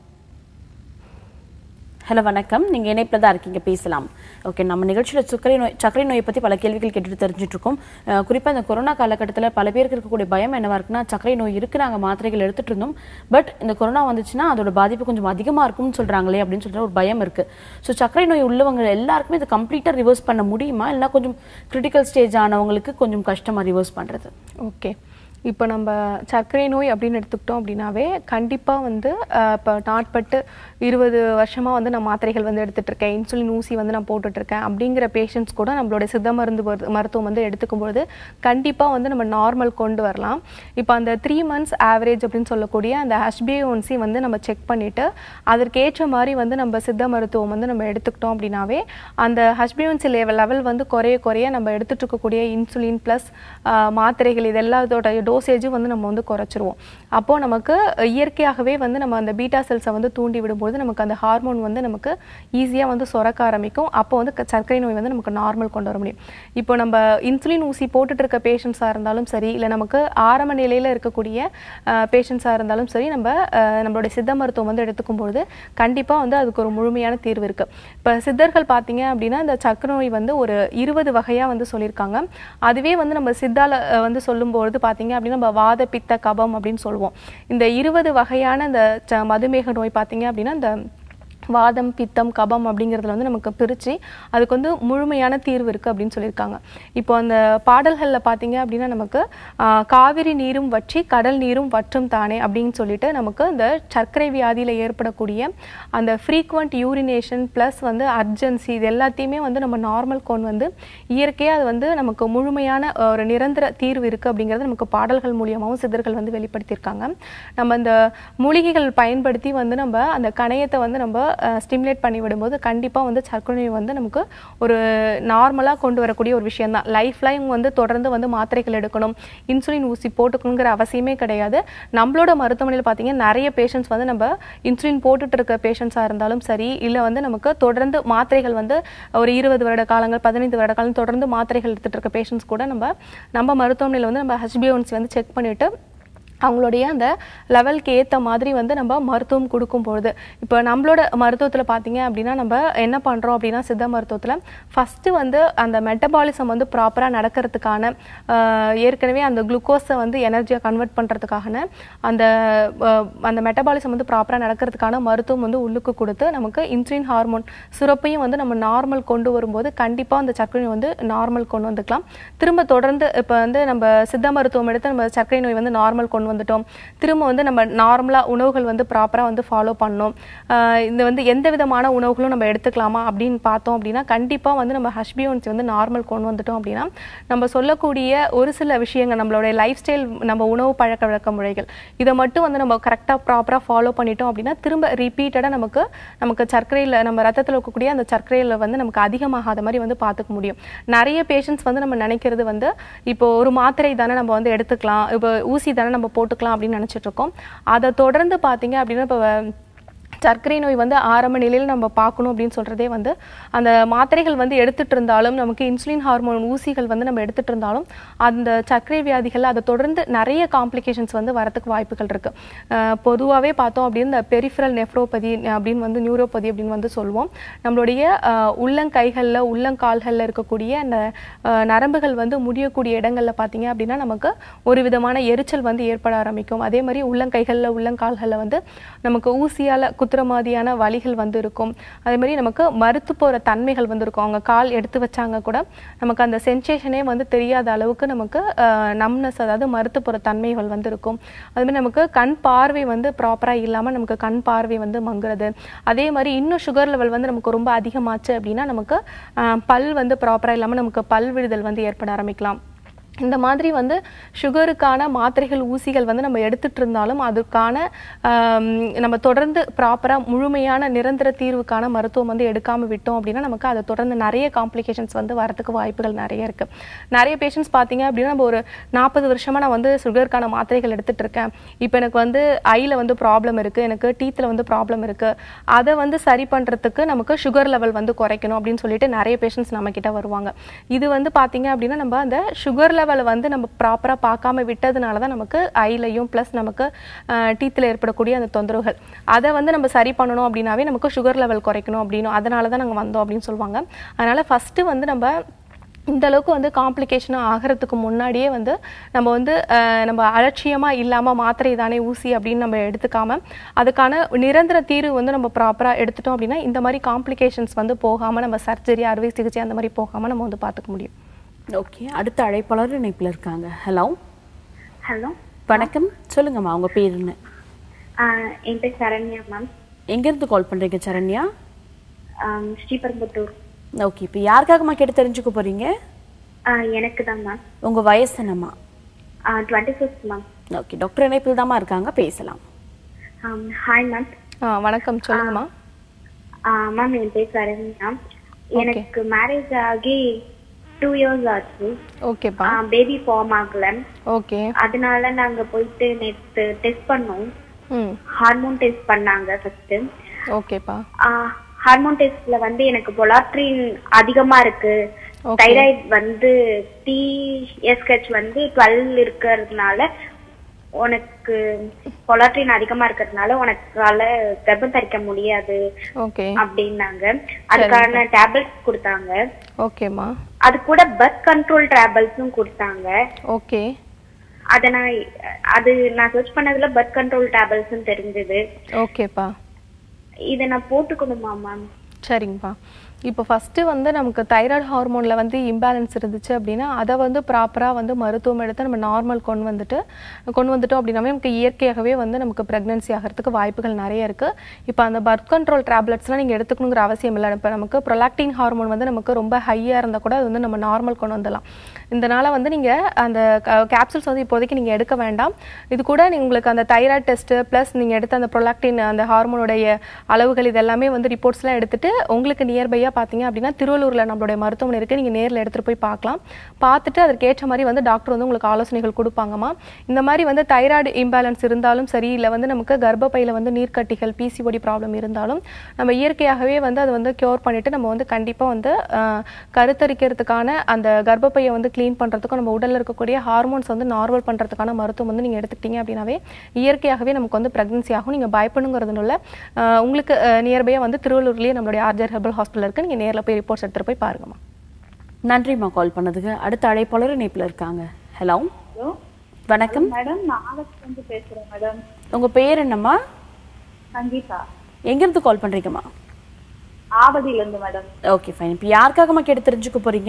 ஹலோ வணக்கம் நீங்கள் இணைப்பில் தான் இருக்கீங்க பேசலாம் ஓகே நம்ம நிகழ்ச்சியில் சர்க்கரை நோய் சர்க்கரை நோயை பற்றி பல கேள்விகள் கேட்டுட்டு தெரிஞ்சுட்டு இருக்கோம் குறிப்பாக இந்த கொரோனா காலகட்டத்தில் பல பேருக்கு இருக்கக்கூடிய பயம் என்னவா இருக்குன்னா சர்க்கரை நோய் இருக்கு நாங்கள் மாத்திரைகள் எடுத்துட்டு இருந்தோம் பட் இந்த கொரோனா வந்துச்சுன்னா அதோட பாதிப்பு கொஞ்சம் அதிகமாக இருக்கும்னு சொல்கிறாங்களே அப்படின்னு சொல்லிட்டு ஒரு பயம் இருக்கு ஸோ சர்க்கரை நோய் உள்ளவங்க எல்லாருக்குமே இதை கம்ப்ளீட்டாக ரிவர்ஸ் பண்ண முடியுமா இல்லை கொஞ்சம் கிரிட்டிக்கல் ஸ்டேஜ் ஆனவங்களுக்கு கொஞ்சம் கஷ்டமாக ரிவர்ஸ் பண்ணுறது ஓகே இப்போ நம்ம சர்க்கரை நோய் அப்படின்னு எடுத்துக்கிட்டோம் அப்படின்னாவே கண்டிப்பாக வந்து அஹ், இப்போ நாட்பட்டு இருபது வருஷமாக வந்து நான் மாத்திரைகள் வந்து எடுத்துட்டு இருக்கேன் இன்சுலின் ஊசி வந்து நான் போட்டுட்டு இருக்கேன் அப்படிங்கிற பேஷண்ட்ஸ் கூட நம்மளுடைய சித்த மருந்து மரு- மருத்துவம் வந்து எடுத்துக்கும் பொழுது கண்டிப்பாக வந்து நம்ம நார்மல் கொண்டு வரலாம் இப்போ அந்த த்ரீ மந்த்ஸ் ஆவரேஜ் அப்படின்னு சொல்லக்கூடிய அந்த ஹெச்பிஒன்சி வந்து நம்ம செக் பண்ணிட்டு அதற்கேற்ற மாதிரி வந்து நம்ம சித்த மருத்துவம் வந்து நம்ம எடுத்துக்கிட்டோம் அப்படின்னாவே அந்த ஹெச்பிஒன்சி லெவல் லெவல் வந்து குறைய குறைய நம்ம எடுத்துட்டு இருக்கக்கூடிய இன்சுலின் ப்ளஸ் மாத்திரைகள் இது எல்லாத்தோட டோசேஜும் வந்து நம்ம வந்து குறைச்சிருவோம் அப்போது நமக்கு இயற்கையாகவே வந்து நம்ம அந்த பீட்டா செல்ஸை வந்து தூண்டி விடும்போது நமக்கு அந்த ஹார்மோன் வந்து நமக்கு ஈஸியாக வந்து சுரக்க ஆரம்பிக்கும் அப்போ வந்து க- சர்க்கரை நோய் வந்து நமக்கு நார்மல் கொண்டு வர முடியும் இப்போ நம்ம இன்சுலின் ஊசி போட்டுட்டு இருக்க பேஷண்ட்ஸாக இருந்தாலும் சரி இல்லை நமக்கு ஆரம்ப நிலையில் இருக்கக்கூடிய பேஷண்ட்ஸாக இருந்தாலும் சரி நம்ம அஹ், நம்மளுடைய சித்த மருத்துவம் வந்து எடுத்துக்கும் பொழுது கண்டிப்பாக வந்து அதுக்கு ஒரு முழுமையான தீர்வு இருக்குது இப்போ சித்தர்கள் பார்த்தீங்க அப்படின்னா இந்த சர்க்கரை நோய் வந்து ஒரு இருபது வகையாக வந்து சொல்லியிருக்காங்க அதுவே வந்து நம்ம சித்தால அஹ், வந்து சொல்லும்பொழுது பார்த்தீங்க அப்படின்னா நம்ம வாத பித்த கபம் அப்படின்னு சொல்லுவோம் இந்த இருபது வகையான இந்த ச- மதுமேக நோய் பார்த்தீங்க அப்படின்னா இந்த வாதம் பித்தம் கபம் அப்படிங்கிறதுல வந்து நமக்கு பிரித்து அதுக்கு வந்து முழுமையான தீர்வு இருக்குது அப்படின்னு சொல்லியிருக்காங்க இப்போ அந்த பாடல்களில் பார்த்தீங்க அப்படின்னா நமக்கு ஆஹ், காவிரி நீரும் வற்றி கடல் நீரும் வற்றும் தானே அப்படின்னு சொல்லிட்டு நமக்கு இந்த சர்க்கரை வியாதியில் ஏற்படக்கூடிய அந்த ஃப்ரீக்வெண்ட் யூரினேஷன் ப்ளஸ் வந்து அர்ஜென்சி இது எல்லாத்தையுமே வந்து நம்ம நார்மல் கொண்டு வந்து இயற்கையாக அது வந்து நமக்கு முழுமையான அஹ், ஒரு நிரந்தர தீர்வு இருக்குது அப்படிங்கிறது நமக்கு பாடல்கள் மூலியமாகவும் சித்தர்கள் வந்து வெளிப்படுத்தியிருக்காங்க நம்ம இந்த மூலிகைகள் பயன்படுத்தி வந்து நம்ம அந்த கணையத்தை வந்து நம்ம ஸ்டிமுலேட் பண்ணி விடும்போது கண்டிப்பாக வந்து சர்க்கரை நோய் வந்து நமக்கு ஒரு நார்மலாக கொண்டு வரக்கூடிய ஒரு விஷயம் தான் லைஃப் லைன் வந்து தொடர்ந்து வந்து மாத்திரைகள் எடுக்கணும் இன்சுலின் ஊசி போட்டுக்கணுங்கிற அவசியமே கிடையாது நம்மளோட மருத்துவமனையில் பார்த்தீங்கன்னா நிறைய பேஷண்ட்ஸ் வந்து நம்ம இன்சுலின் போட்டுட்டு இருக்க பேஷண்ட்ஸாக இருந்தாலும் சரி இல்லை வந்து நமக்கு தொடர்ந்து மாத்திரைகள் வந்து ஒரு இருபது வருட காலங்கள் பதினைந்து வருட காலம் தொடர்ந்து மாத்திரைகள் எடுத்துட்டு இருக்க பேஷண்ட்ஸ் கூட நம்ம நம்ம மருத்துவமனையில் வந்து நம்ம ஹெச்பிஓன்சி வந்து செக் பண்ணிட்டு அவங்களுடைய அந்த லெவலுக்கு ஏற்ற மாதிரி வந்து நம்ம மருத்துவம் கொடுக்கும் பொழுது இப்போ நம்மளோட மருத்துவத்தில் பார்த்தீங்க அப்படின்னா நம்ம என்ன பண்ணுறோம் அப்படின்னா சித்த மருத்துவத்தில் ஃபஸ்ட்டு வந்து அந்த மெட்டபாலிசம் வந்து ப்ராப்பராக நடக்கிறதுக்கான ஆஹ், ஏற்கனவே அந்த குளுக்கோஸை வந்து எனர்ஜியாக கன்வெர்ட் பண்ணுறதுக்கான அந்த ஆஹ், அந்த மெட்டபாலிசம் வந்து ப்ராப்பராக நடக்கிறதுக்கான மருத்துவம் வந்து உள்ளுக்கு கொடுத்து நமக்கு இன்சுலின் ஹார்மோன் சுரப்பையும் வந்து நம்ம நார்மல் கொண்டு வரும்போது கண்டிப்பாக அந்த சர்க்கரை நோய் வந்து நார்மல் கொண்டு வந்துக்கலாம் திரும்ப தொடர்ந்து இப்போ வந்து நம்ம சித்த மருத்துவம் எடுத்து நம்ம சர்க்கரை நோய் வந்து நார்மல் கொண்டு வந்துட்டோம் திரும்ப வந்து நம்ம நார்மலாக உணவுகள் வந்து ப்ராப்பராக வந்து ஃபாலோ பண்ணணும் ஆஹ் இந்த வந்து எந்த விதமான உணவுகளும் நம்ம எடுத்துக்கலாமா அப்படின்னு பார்த்தோம் அப்படின்னா கண்டிப்பாக வந்து நம்ம ஹஷ்பியோன்ஸ் வந்து நார்மல் கொண்டு வந்துட்டோம் அப்படின்னா நம்ம சொல்லக்கூடிய ஒரு சில விஷயங்கள் நம்மளுடைய லைஃப் ஸ்டைல் நம்ம உணவு பழக்க வழக்க முறைகள் இதை மட்டும் வந்து நம்ம கரெக்டாக ப்ராப்பராக ஃபாலோ பண்ணிட்டோம் அப்படின்னா திரும்ப ரிப்பீட்டடாக நமக்கு நமக்கு சர்க்கரையில் நம்ம ரத்தத்தில் இருக்கக்கூடிய அந்த சர்க்கரையில் வந்து நமக்கு அதிகமாகாத மாதிரி வந்து பார்த்துக்க முடியும் நிறைய பேஷண்ட்ஸ் வந்து நம்ம நினைக்கிறது வந்து இப்போ ஒரு மாத்திரை தானே நம்ம வந்து எடுத்துக்கலாம் இப்போ ஊசி தானே நம்ம போட்டுக்கலாம் அப்படின்னு நினைச்சிட்டு இருக்கோம் அதை தொடர்ந்து பார்த்தீங்க அப்படின்னா இப்போ சர்க்கரை நோய் வந்து ஆரம்ப நிலையில் நம்ம பார்க்கணும் அப்படின்னு சொல்கிறதே வந்து அந்த மாத்திரைகள் வந்து எடுத்துட்டு இருந்தாலும் நமக்கு இன்சுலின் ஹார்மோன் ஊசிகள் வந்து நம்ம எடுத்துட்டு இருந்தாலும் அந்த சர்க்கரை வியாதிகள் அதை தொடர்ந்து நிறைய காம்ப்ளிகேஷன்ஸ் வந்து வரதுக்கு வாய்ப்புகள் இருக்குது பொதுவாகவே பார்த்தோம் அப்படின்னு இந்த பெரிஃபரல் நெஃப்ரோபதி அப்படின்னு வந்து நியூரோபதி அப்படின்னு வந்து சொல்லுவோம் நம்மளுடைய அஹ், உள்ளங்கைகளில் உள்ளங்கால்களில் இருக்கக்கூடிய அந்த அஹ், நரம்புகள் வந்து முடியக்கூடிய இடங்களில் பார்த்தீங்க அப்படின்னா நமக்கு ஒரு விதமான எரிச்சல் வந்து ஏற்பட ஆரம்பிக்கும் அதே மாதிரி உள்ளங்கைகளில் உள்ளங்கால்களில் வந்து நமக்கு ஊசியால் குத்து குத்துற மாதிரியான வலிகள் வந்து இருக்கும் அதே மாதிரி நமக்கு மறுத்து போகிற தன்மைகள் வந்து இருக்கும் அவங்க கால் எடுத்து வச்சாங்க கூட நமக்கு அந்த சென்சேஷனே வந்து தெரியாத அளவுக்கு நமக்கு நம்னஸ் அதாவது மறுத்து போகிற தன்மைகள் வந்து இருக்கும் அதே மாதிரி நமக்கு கண் பார்வை வந்து ப்ராப்பராக இல்லாமல் நமக்கு கண் பார்வை வந்து மங்குறது அதே மாதிரி இன்னும் சுகர் லெவல் வந்து நமக்கு ரொம்ப அதிகமாச்சு அப்படின்னா நமக்கு ஆஹ், பல் வந்து ப்ராப்பராக இல்லாமல் நமக்கு பல் விடுதல் வந்து ஏற்பட ஆரம்பிக்கலாம் இந்த மாதிரி வந்து சுகருக்கான மாத்திரைகள் ஊசிகள் வந்து நம்ம எடுத்துட்டு இருந்தாலும் அதுக்கான ஆம், நம்ம தொடர்ந்து ப்ராப்பராக முழுமையான நிரந்தர தீர்வுக்கான மருத்துவம் வந்து எடுக்காமல் விட்டோம் அப்படின்னா நமக்கு அதை தொடர்ந்து நிறைய காம்ப்ளிகேஷன்ஸ் வந்து வரதுக்கு வாய்ப்புகள் நிறைய இருக்கு நிறைய பேஷண்ட்ஸ் பார்த்தீங்க அப்படின்னா நம்ம ஒரு நாற்பது வருஷமா நான் வந்து சுகருக்கான மாத்திரைகள் எடுத்துட்டு இருக்கேன் இப்போ எனக்கு வந்து ஐல வந்து ப்ராப்ளம் இருக்கு எனக்கு டீத்தில் வந்து ப்ராப்ளம் இருக்கு அதை வந்து சரி பண்றதுக்கு நமக்கு சுகர் லெவல் வந்து குறைக்கணும் அப்படின்னு சொல்லிட்டு நிறைய பேஷண்ட்ஸ் நம்ம கிட்ட வருவாங்க இது வந்து பாத்தீங்க அப்படின்னா நம்ம அந்த சுகர் லெவலை வந்து நம்ம ப்ராப்பராக பார்க்காம விட்டதுனால தான் நமக்கு ஐலையும் ப்ளஸ் நமக்கு டீத்தில் ஏற்படக்கூடிய அந்த தொந்தரவுகள் அதை வந்து நம்ம சரி பண்ணணும் அப்படின்னாவே நமக்கு சுகர் லெவல் குறைக்கணும் அப்படின்னு அதனால தான் நாங்கள் வந்தோம் அப்படின்னு சொல்லுவாங்க அதனால ஃபஸ்ட்டு வந்து நம்ம இந்த அளவுக்கு வந்து காம்ப்ளிகேஷனாக ஆகிறதுக்கு முன்னாடியே வந்து நம்ம வந்து அஹ், நம்ம அலட்சியமாக இல்லாமல் மாத்திரை தானே ஊசி அப்படின்னு நம்ம எடுத்துக்காம அதுக்கான நிரந்தர தீர்வு வந்து நம்ம ப்ராப்பராக எடுத்துட்டோம் அப்படின்னா இந்த மாதிரி காம்ப்ளிகேஷன்ஸ் வந்து போகாமல் நம்ம சர்ஜரி அறுவை சிகிச்சை அந்த மாதிரி போகாமல் நம்ம வந்து பார்த்துக்க முடியும் ஓகே அடுத்த அழைப்பாளர் இணைப்பில் இருக்காங்க ஹலோ ஹலோ வணக்கம் சொல்லுங்கம்மா உங்க பேர் என்ன என் பேர் சரண்யா மேம் எங்கேருந்து கால் பண்றீங்க சரண்யா ஸ்ரீபெரும்புத்தூர் ஓகே இப்போ யாருக்காகம்மா கேட்டு தெரிஞ்சுக்க போறீங்க ஆஹ் எனக்கு தான் மேம் உங்க வயசு என்னம்மா twenty fifth ma'am okay doctor இணைப்பில் தாம்மா இருக்காங்க பேசலாம் ஹாய் மேம் ஆ வணக்கம் சொல்லுங்கம்மா மேம் என் பேர் சரண்யா எனக்கு மேரேஜ் ஆகி டூ இயர்ஸ் ஆச்சு ஓகேப்பா பேபி ஃபார்ம் ஆகல ஓகே அதனால நாங்க போயிட்டு நேற்று டெஸ்ட் பண்ணோம் ம் ஹார்மோன் டெஸ்ட் பண்ணாங்க ஃபர்ஸ்ட் ஓகேப்பா ஹார்மோன் டெஸ்ட்ல வந்து எனக்கு பொலாட்ரின் அதிகமா இருக்கு Okay. தைராய்டு வந்து டிஎஸ்ஹெச் வந்து டுவெல் இருக்கிறதுனால உனக்கு பொலாட்ரின் அதிகமா இருக்கிறதுனால உனக்கால கர்ப்பம் தரிக்க முடியாது ஓகே அப்படின்னாங்க அதுக்கான டேப்லெட்ஸ் கொடுத்தாங்க ஓகேம்மா அது கூட பர்த் கண்ட்ரோல் டேப்லெட்ஸும் கொடுத்தாங்க ஓகே அத நான் அது நான் சர்ச் பண்ணதுல பர்த் கண்ட்ரோல் டேப்லெட்ஸ்னு தெரிஞ்சது ஓகேப்பா இதை நான் போட்டுக்கணுமா மேம் சரிங்கப்பா இப்போ ஃபஸ்ட்டு வந்து நமக்கு தைராய்டு ஹார்மோனில் வந்து இம்பேலன்ஸ் இருந்துச்சு அப்படின்னா அதை வந்து ப்ராப்பராக வந்து மருத்துவம் எடுத்து நம்ம நார்மல் கொண்டு வந்துட்டு கொண்டு வந்துட்டோம் அப்படின்னாவே நமக்கு இயற்கையாகவே வந்து நமக்கு ப்ரெக்னன்சி ஆகிறதுக்கு வாய்ப்புகள் நிறைய இருக்குது இப்போ அந்த பர்த் கண்ட்ரோல் டேப்லெட்ஸ்லாம் நீங்கள் எடுத்துக்கணுங்கிற அவசியம் இல்லை இப்போ நமக்கு ப்ரொலாக்டின் ஹார்மோன் வந்து நமக்கு ரொம்ப ஹையாக இருந்தால் கூட அது வந்து நம்ம நார்மல் கொண்டு வந்துடலாம் இதனால் வந்து நீங்கள் அந்த கேப்சூல்ஸ் வந்து இப்போதைக்கு நீங்கள் எடுக்க வேண்டாம் இது கூட நீங்க- உங்களுக்கு அந்த தைராய்டு டெஸ்ட்டு ப்ளஸ் நீங்கள் எடுத்த அந்த ப்ரொலாக்டின் அந்த ஹார்மோனுடைய அளவுகள் இதெல்லாமே வந்து ரிப்போர்ட்ஸ்லாம் எடுத்துட்டு உங்களுக்கு நியர்பையாக பார்த்தீங்க அப்படின்னா திருவள்ளூரில் நம்மளுடைய மருத்துவமனை இருக்குது நீங்கள் நேரில் எடுத்துகிட்டு போய் பார்க்கலாம் பார்த்துட்டு அதற்கேற்ற மாதிரி வந்து டாக்டர் வந்து உங்களுக்கு ஆலோசனைகள் கொடுப்பாங்கம்மா இந்த மாதிரி வந்து தைராய்டு இம்பேலன்ஸ் இருந்தாலும் சரி இல்லை வந்து நமக்கு கர்ப்பப்பையில் வந்து நீர்க்கட்டிகள் பிசிஓடி ப்ராப்ளம் இருந்தாலும் நம்ம இயற்கையாகவே வந்து அதை வந்து க்யூர் பண்ணிவிட்டு நம்ம வந்து கண்டிப்பாக வந்து ஆஹ், கருத்தரிக்கிறதுக்கான அந்த கர்ப்பப்பையை வந்து க்ளீன் பண்ணுறதுக்கும் நம்ம உடலில் இருக்கக்கூடிய ஹார்மோன்ஸ் வந்து நார்மல் பண்ணுறதுக்கான மருத்துவம் வந்து நீங்கள் எடுத்துக்கிட்டீங்க அப்படின்னாவே இயற்கையாகவே நமக்கு வந்து ப்ரெக்னன்சி ஆகும் நீங்கள் பயப்படணுங்கிறதுனால ஆஹ், உங்களுக்கு நியர்பையாக வந்து திருவள்ளூர்லேயே நம்மளுடைய ஆர்ஜர் ஹெர்பல் ஹாஸ்பிட்டல் இருக்குது நீங்கள் நேரில் போய் ரிப்போர்ட்ஸ் எடுத்துகிட்டு போய் பாருங்கம்மா நன்றிம்மா கால் பண்ணதுக்கு அடுத்த அழைப்பாளர் இணைப்பில் இருக்காங்க ஹலோ ஹலோ வணக்கம் மேடம் நான் ஆகஸ்ட் வந்து பேசுறேன் மேடம் உங்க பேர் என்னம்மா சங்கீதா எங்கிருந்து கால் பண்றீங்கம்மா ஆவடியில இருந்து மேடம் ஓகே ஃபைன் இப்போ யாருக்காகம்மா கேட்டு தெரிஞ்சுக்க போறீங்க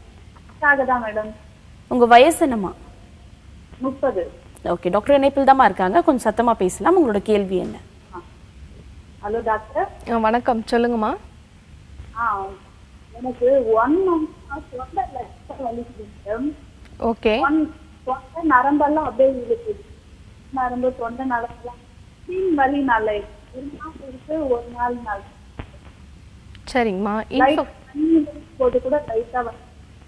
தான் மேடம் உங்க வயசு என்னம்மா முப்பது ஓகே டாக்டர் இணைப்பில் தாம்மா இருக்காங்க கொஞ்சம் சத்தமா பேசலாம் உங்களோட கேள்வி என்ன ஹலோ டாக்டர் ஆ, வணக்கம் சொல்லுங்கம்மா ஆ எனக்கு ஒன் மந்த் தொண்டை வலிக்குது மேடம் ஓகே ஒன் தொண்டை நரம்பெல்லாம் அப்படியே இழுக்குது நரம்பு தொண்டை நரம்பெல்லாம் ஸ்கின் வலி நல்ல ஒரு நாள் இருக்கு ஒரு நாள் நல்ல சரிங்கம்மா லைட் இன்ஃபோ போட்டு கூட லைட்டா வந்து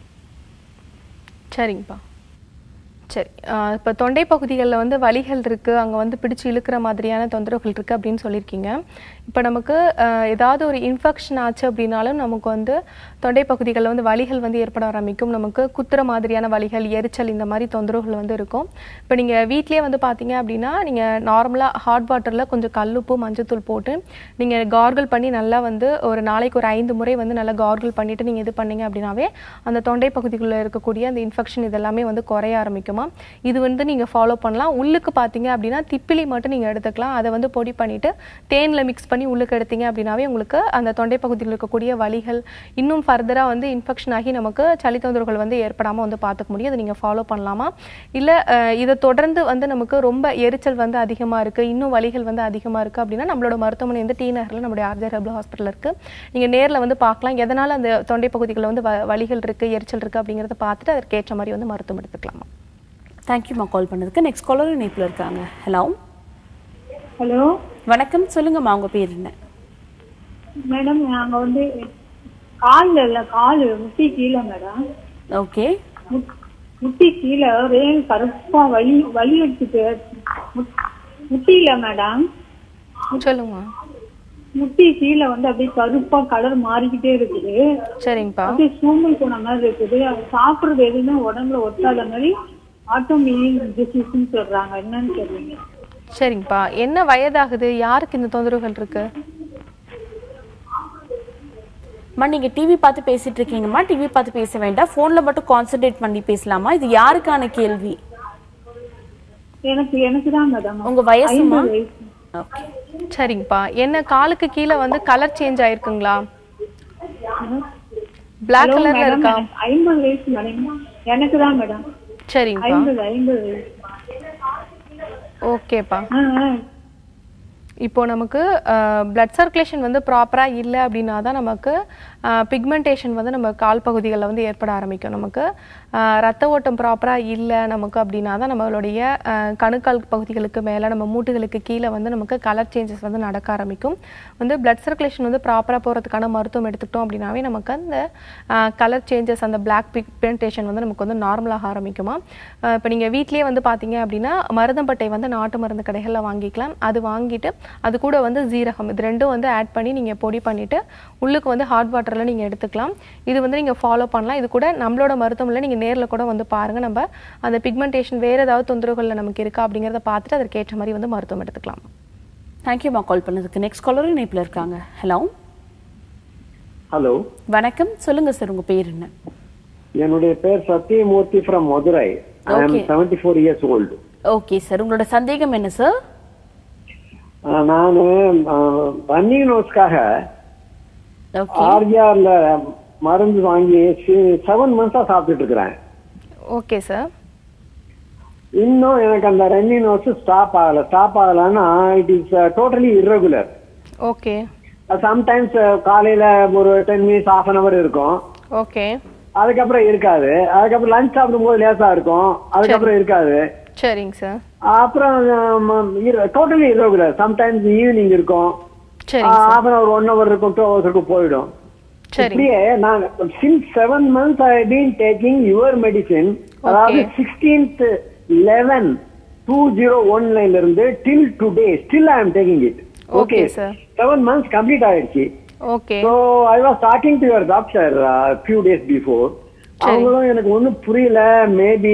சரிங்கப்பா சரி இப்போ தொண்டை பகுதிகளில் வந்து வலிகள் இருக்குது அங்கே வந்து பிடிச்சு இழுக்கிற மாதிரியான தொந்தரவுகள் இருக்குது அப்படின்னு சொல்லியிருக்கீங்க இப்போ நமக்கு ஆஹ், ஏதாவது ஒரு இன்ஃபெக்ஷன் ஆச்சு அப்படின்னாலும் நமக்கு வந்து தொண்டை பகுதிகளில் வந்து வலிகள் வந்து ஏற்பட ஆரம்பிக்கும் நமக்கு குத்துற மாதிரியான வலிகள் எரிச்சல் இந்த மாதிரி தொந்தரவுகள் வந்து இருக்கும் இப்போ நீங்கள் வீட்லேயே வந்து பார்த்தீங்க அப்படின்னா நீங்கள் நார்மலாக ஹாட் வாட்டரில் கொஞ்சம் கல்லுப்பு மஞ்சத்தூள் போட்டு நீங்கள் கார்கிள் பண்ணி நல்லா வந்து ஒரு நாளைக்கு ஒரு ஐந்து முறை வந்து நல்லா கார்கிள் பண்ணிவிட்டு நீங்கள் இது பண்ணீங்க அப்படின்னாவே அந்த தொண்டை பகுதிக்குள்ளே இருக்கக்கூடிய அந்த இன்ஃபெக்ஷன் இதெல்லாமே வந்து குறைய ஆரம்பிக்குமா எடுத்துக்கலாமா இது வந்து நீங்கள் ஃபாலோ பண்ணலாம் உள்ளுக்கு பார்த்தீங்க அப்படின்னா திப்பிலி மட்டும் நீங்கள் எடுத்துக்கலாம் அதை வந்து பொடி பண்ணிவிட்டு தேனில் மிக்ஸ் பண்ணி உள்ளுக்கு எடுத்தீங்க அப்படின்னாவே உங்களுக்கு அந்த தொண்டை பகுதியில் இருக்கக்கூடிய வலிகள் இன்னும் ஃபர்தராக வந்து இன்ஃபெக்ஷன் ஆகி நமக்கு சளி தொந்தரவுகள் வந்து ஏற்படாமல் வந்து பார்த்துக்க முடியும் அதை நீங்கள் ஃபாலோ பண்ணலாமா இல்லை இதை தொடர்ந்து வந்து நமக்கு ரொம்ப எரிச்சல் வந்து அதிகமாக இருக்குது இன்னும் வலிகள் வந்து அதிகமாக இருக்குது அப்படின்னா நம்மளோட மருத்துவமனை வந்து டி நகரில் நம்மளுடைய ஆர்ஜர் ஹெர்பல் ஹாஸ்பிட்டல் இருக்குது நீங்கள் நேரில் வந்து பார்க்கலாம் எதனால் அந்த தொண்டை பகுதிகளில் வந்து வ- வலிகள் இருக்குது எரிச்சல் இருக்குது அப்படிங்கிறத பார்த்துட்டு அதற்கேற்ற மாதிரி வந்து மருத்துவம் எடுத்துக்கலாமா தேங்க்யூம்மா கால் பண்ணதுக்கு நெக்ஸ்ட் காலர் இணைப்பில் இருக்காங்க ஹலோ ஹலோ வணக்கம் சொல்லுங்கம்மா உங்க பேர் என்ன மேடம் நாங்க வந்து கால்ல இல்ல காலு முட்டி கீழே மேடம் ஓகே முட்- முட்டி கீழே ஒரே கருப்பா வலி வலி எடுத்துட்டு முட்- முட்டியில மேடம் சொல்லுங்க முட்டி கீழே வந்து அப்படியே கருப்பா கலர் மாறிக்கிட்டே இருக்குது சரிங்கப்பா அப்படியே சூம்பல் போன மாதிரி இருக்குது அது சாப்பிடுறது எதுவுமே உடம்புல ஒட்டாத மாதிரி ஆட்டோமியூன் டிசீஸ்ன்னு சொல்றாங்க என்னன்னு தெரியல சரிங்கப்பா என்ன வயதாகுது யாருக்கு இந்த தொந்தரவுகள் இருக்கு அம்மா நீங்க டிவி பார்த்து பேசிட்டு இருக்கீங்கம்மா டிவி பார்த்து பேச வேண்டாம் போன்ல மட்டும் கான்சென்ட்ரேட் பண்ணி பேசலாமா இது யாருக்கான கேள்வி எனக்கு எனக்கு தான் மேடம் உங்க வயசுமா ஐம்பது வயசு ஓகே சரிங்கப்பா என்ன காலுக்கு கீழே வந்து கலர் சேஞ்ச் ஆயிருக்குங்களா பிளாக் Hello, கலர்ல madam. இருக்கா எனக்கு ஐம்பது வயசு மேடம் எனக்கு தான் மேடம் சரிங்கப்பா ஐம்பது ஐம்பது வயசு ஓகேப்பா ஆ, ஆ. இப்போ நமக்கு பிளட் சர்க்குலேஷன் வந்து ப்ராப்பராக இல்லை அப்படின்னா தான் நமக்கு பிக்மெண்டேஷன் வந்து நம்ம கால் பகுதிகளில் வந்து ஏற்பட ஆரம்பிக்கும் நமக்கு அஹ், ரத்த ஓட்டம் ப்ராப்பராக இல்லை நமக்கு அப்படின்னா தான் நம்மளுடைய அஹ், கணுக்கால் பகுதிகளுக்கு மேலே நம்ம மூட்டுகளுக்கு கீழே வந்து நமக்கு கலர் சேஞ்சஸ் வந்து நடக்க ஆரம்பிக்கும் வந்து பிளட் சர்க்குலேஷன் வந்து ப்ராப்பராக போகிறதுக்கான மருத்துவம் எடுத்துக்கிட்டோம் அப்படின்னாவே நமக்கு அந்த கலர் சேஞ்சஸ் அந்த பிளாக் பிக்மெண்டேஷன் வந்து நமக்கு வந்து நார்மலாக ஆரம்பிக்குமா இப்போ நீங்கள் வீட்லேயே வந்து பார்த்தீங்க அப்படின்னா மருதம்பட்டை வந்து நாட்டு மருந்து கடைகளில் வாங்கிக்கலாம் அது வாங்கிட்டு அது கூட வந்து ஜீரகம் இது ரெண்டும் வந்து ஆட் பண்ணி நீங்கள் பொடி பண்ணிவிட்டு உள்ளுக்கு வந்து ஹாட் வாட்டரில் நீங்கள் எடுத்துக்கலாம் இது வந்து நீங்கள் ஃபாலோ பண்ணலாம் இது கூட நம்மளோட மருத்துவமனையில் நீங்கள் நேரில் கூட வந்து பாருங்கள் நம்ம அந்த பிக்மெண்டேஷன் வேறு ஏதாவது தொந்தரவுகள் நமக்கு இருக்கா அப்படிங்கிறத பார்த்துட்டு அதற்கு ஏற்ற மாதிரி வந்து மருத்துவம் எடுத்துக்கலாம் தேங்க்யூம்மா கால் பண்ணதுக்கு நெக்ஸ்ட் காலர் இணைப்பில் இருக்காங்க ஹலோ ஹலோ வணக்கம் சொல்லுங்க சார் உங்க பேர் என்ன என்னுடைய பேர் Sathyamoorthy from Madurai I am Okay. Seventy four years old okay sir உங்களோட சந்தேகம் என்ன சார் நான் ரன்னிங் நோட்ஸ்க்காக ஓகே ஆர்ஜிஆர்ல மருந்து வாங்கி செவன் மந்த்ஸா சாப்பிட்டுட்டு இருக்கிறேன் ஓகே சார் இன்னும் எனக்கு அந்த ரன்னிங் நோட்ஸ் ஸ்டாப் ஆகல ஸ்டாப் ஆகலன்னா it is totally irregular okay sometimes காலையில ஒரு ten minutes half an hour இருக்கும் ஓகே அதுக்கப்புறம் இருக்காது அதுக்கப்புறம் லஞ்ச் சாப்பிடும்போது லேசா இருக்கும் அதுக்கப்புறம் இருக்காது சரிங்க சார் அப்புறம் டோட்டலி irregular சம்டைம்ஸ் ஈவினிங் இருக்கும் சரிங்க sir half an hour one hour இருக்கும் டூ ஹவர்ஸ் இருக்கும் போயிடும் சரிங்க இப்படியே நான் since seven months I been taking your medicine அதாவது sixteenth eleven two zero one லைன்ல இருந்து till today still I am taking it okay Okay, sir. Seven months complete ஆயிடுச்சு okay so I was talking to your doctor few days before அவங்களும் எனக்கு ஒன்றும் புரியல maybe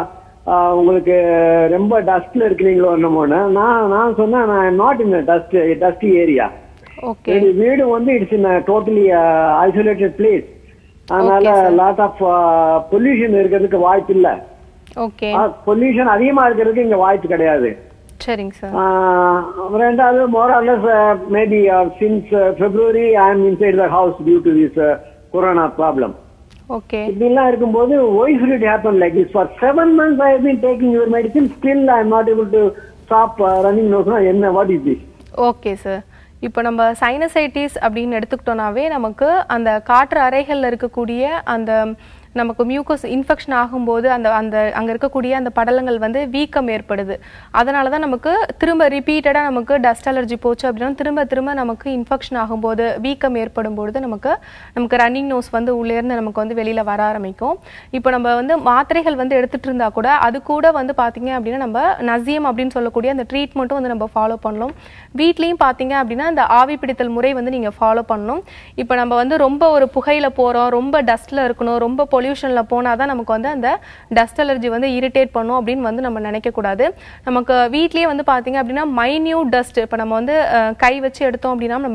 உங்களுக்கு ரொம்ப டஸ்ட்ல இருக்கிறீங்களோ என்னமோன்னு நான் நான் சொன்னேன் நான் not in dust dusty area okay என்னுடைய வீடு வந்து it's in totally isolated place அதனால Okay, sir. Lot of pollution இருக்கிறதுக்கு வாய்ப்பு இல்ல ஓகே பொல்யூஷன் அதிகமா இருக்கிறதுக்கு இங்க வாய்ப்பு கிடையாது சரிங்க சார் ஆஹ் ரெண்டாவது more or less maybe since February I am inside the house due to this corona problem okay இப்படிலாம் இருக்கும்போது why should it happen like this for seven months I have been taking your medicine still I am not able to stop uh, running nose என்ன what is this okay sir இப்போ நம்ம sinusitis அப்படின்னு எடுத்துக்கிட்டோம்னாவே நமக்கு அந்த காற்று அறைகளில் இருக்கக்கூடிய அந்த நமக்கு மியூக்கஸ் இன்ஃபெக்ஷன் ஆகும்போது அந்த அந்த அங்கே இருக்கக்கூடிய அந்த படலங்கள் வந்து வீக்கம் ஏற்படுது அதனால தான் நமக்கு திரும்ப ரிப்பீட்டடாக நமக்கு டஸ்ட் அலர்ஜி போச்சு அப்படின்னா திரும்ப திரும்ப நமக்கு இன்ஃபெக்ஷன் ஆகும்போது வீக்கம் ஏற்படும் பொழுது நமக்கு நமக்கு ரன்னிங் நோஸ் வந்து உள்ளேருந்து நமக்கு வந்து வெளியில் வர ஆரம்பிக்கும் இப்போ நம்ம வந்து மாத்திரைகள் வந்து எடுத்துட்டு இருந்தா கூட அது கூட வந்து பார்த்தீங்க அப்படின்னா நம்ம நசியம் அப்படின்னு சொல்லக்கூடிய அந்த ட்ரீட்மெண்ட்டும் வந்து நம்ம ஃபாலோ பண்ணணும் வீட்லேயும் பார்த்தீங்க அப்படின்னா அந்த ஆவி பிடித்தல் முறை வந்து நீங்கள் ஃபாலோ பண்ணணும் இப்போ நம்ம வந்து ரொம்ப ஒரு புகையில போகிறோம் ரொம்ப டஸ்ட்டில் இருக்கணும் ரொம்ப பொல்யூஷனில் போனால் தான் நமக்கு வந்து அந்த டஸ்ட் அலர்ஜி வந்து இரிட்டேட் பண்ணும் அப்படின்னு வந்து நம்ம நினைக்கக்கூடாது நமக்கு வீட்லேயே வந்து பார்த்தீங்க அப்படின்னா மைன்யூட் டஸ்ட் இப்போ நம்ம வந்து அஹ், கை வச்சு எடுத்தோம் அப்படின்னா நம்ம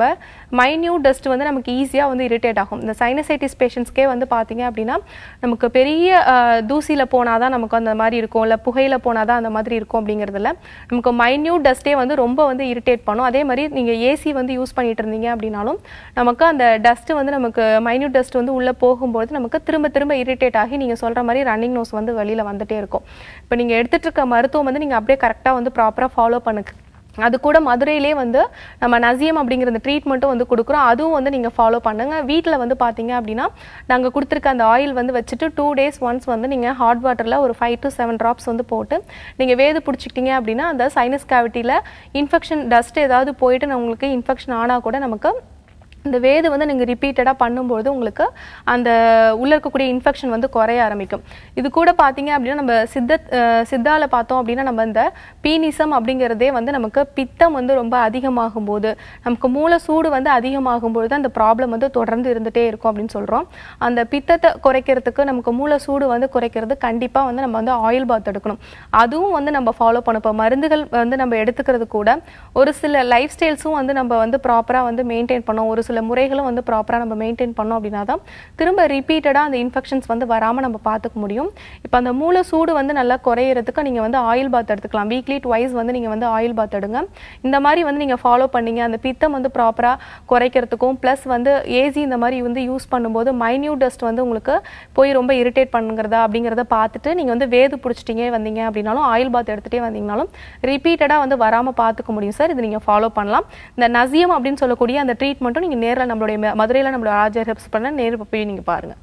மைன்யூட் டஸ்ட் வந்து நமக்கு ஈஸியாக வந்து இரிட்டேட் ஆகும் இந்த சைனசைட்டிஸ் பேஷண்ட்ஸ்க்கே வந்து பார்த்தீங்க அப்படின்னா நமக்கு பெரிய தூசியில் போனால் தான் நமக்கு அந்த மாதிரி இருக்கும் இல்லை புகையில போனால் தான் அந்த மாதிரி இருக்கும் அப்படிங்கிறதுல நமக்கு மைன்யூட் டஸ்ட்டே வந்து ரொம்ப வந்து இரிட்டேட் பண்ணும் அதே மாதிரி நீங்கள் ஏசி வந்து யூஸ் பண்ணிட்டு இருந்தீங்க அப்படின்னாலும் நமக்கு அந்த டஸ்ட் வந்து நமக்கு மைன்யூட் டஸ்ட் வந்து உள்ளே போகும்போது நமக்கு திரும்ப திரும்ப இரிட்டேட் ஆகி நீங்கள் சொல்கிற மாதிரி ரன்னிங் நோஸ் வந்து வெளியில் வந்துட்டே இருக்கும் இப்போ நீங்கள் எடுத்துட்டு இருக்க மருத்துவம் வந்து நீங்கள் அப்படியே கரெக்டாக வந்து ப்ராப்பராக ஃபாலோ பண்ணுங்க அது கூட மதுரையிலே வந்து நம்ம நசியம் அப்படிங்கிற அந்த ட்ரீட்மெண்ட்டும் வந்து கொடுக்குறோம் அதுவும் வந்து நீங்கள் ஃபாலோ பண்ணுங்க வீட்டில் வந்து பார்த்தீங்க அப்படின்னா நாங்கள் கொடுத்துருக்க அந்த ஆயில் வந்து வச்சுட்டு டூ டேஸ் ஒன்ஸ் வந்து நீங்கள் ஹாட் வாட்டரில் ஒரு ஃபைவ் டு செவன் ட்ராப்ஸ் வந்து போட்டு நீங்கள் வேது பிடிச்சிக்கிட்டீங்க அப்படின்னா அந்த சைனஸ் கேவிட்டியில் இன்ஃபெக்ஷன் டஸ்ட் ஏதாவது போயிட்டு நான் உங்களுக்கு இன்ஃபெக்ஷன் ஆனால் கூட நமக்கு இந்த வேது வந்து நீங்கள் ரிப்பீட்டடாக பண்ணும்போது உங்களுக்கு அந்த உள்ள இருக்கக்கூடிய இன்ஃபெக்ஷன் வந்து குறைய ஆரம்பிக்கும் இது கூட பார்த்தீங்க அப்படின்னா நம்ம சித்த அஹ் சித்தால பார்த்தோம் அப்படின்னா நம்ம இந்த பீனிசம் அப்படிங்கிறதே வந்து நமக்கு பித்தம் வந்து ரொம்ப அதிகமாகும் போது நமக்கு மூல சூடு வந்து அதிகமாகும் பொழுது அந்த ப்ராப்ளம் வந்து தொடர்ந்து இருந்துகிட்டே இருக்கும் அப்படின்னு சொல்கிறோம் அந்த பித்தத்தை குறைக்கிறதுக்கு நமக்கு மூல சூடு வந்து குறைக்கிறது கண்டிப்பாக வந்து நம்ம வந்து ஆயில் பாத் எடுக்கணும் அதுவும் வந்து நம்ம ஃபாலோ பண்ணணும் இப்போ மருந்துகள் வந்து நம்ம எடுத்துக்கிறது கூட ஒரு சில லைஃப் ஸ்டைல்ஸும் வந்து நம்ம வந்து ப்ராப்பராக வந்து மெயின்டைன் பண்ணோம் ஒரு சில முறைகளும் வந்து ப்ராப்பராக நம்ம மெயின்டைன் பண்ணோம் அப்படின்னா தான் திரும்ப ரிப்பீட்டடாக அந்த இன்ஃபெக்ஷன்ஸ் வந்து வராமல் நம்ம பார்த்துக்க முடியும் இப்போ அந்த மூல சூடு வந்து நல்லா குறையிறதுக்கு நீங்கள் வந்து ஆயில் பாத் எடுத்துக்கலாம் வீக்லி ட்வைஸ் வந்து நீங்கள் வந்து ஆயில் பாத் எடுங்க இந்த மாதிரி வந்து நீங்கள் ஃபாலோ பண்ணீங்க அந்த பித்தம் வந்து ப்ராப்பராக குறைக்கிறதுக்கும் ப்ளஸ் வந்து ஏசி இந்த மாதிரி வந்து யூஸ் பண்ணும்போது மைன்யூட் டஸ்ட் வந்து உங்களுக்கு போய் ரொம்ப இரிட்டேட் பண்ணுங்கிறதா அப்படிங்கிறத பார்த்துட்டு நீங்கள் வந்து வேது பிடிச்சிட்டீங்க வந்தீங்க அப்படின்னாலும் ஆயில் பாத் எடுத்துகிட்டே வந்தீங்கனாலும் ரிப்பீட்டடாக வந்து வராமல் பார்த்துக்க முடியும் சார் இது நீங்கள் ஃபாலோ பண்ணலாம் இந்த நசியம் அப்படின்னு சொல்லக்கூடிய அந்த ட்ரீட்மெண்ட்டும் நீங்கள் நேரில் நம்மளுடைய ம- மதுரையில் நம்மளோட ஆஜர் ஹெப்ஸ் பண்ண நேரில் போய் நீங்கள் பாருங்கள்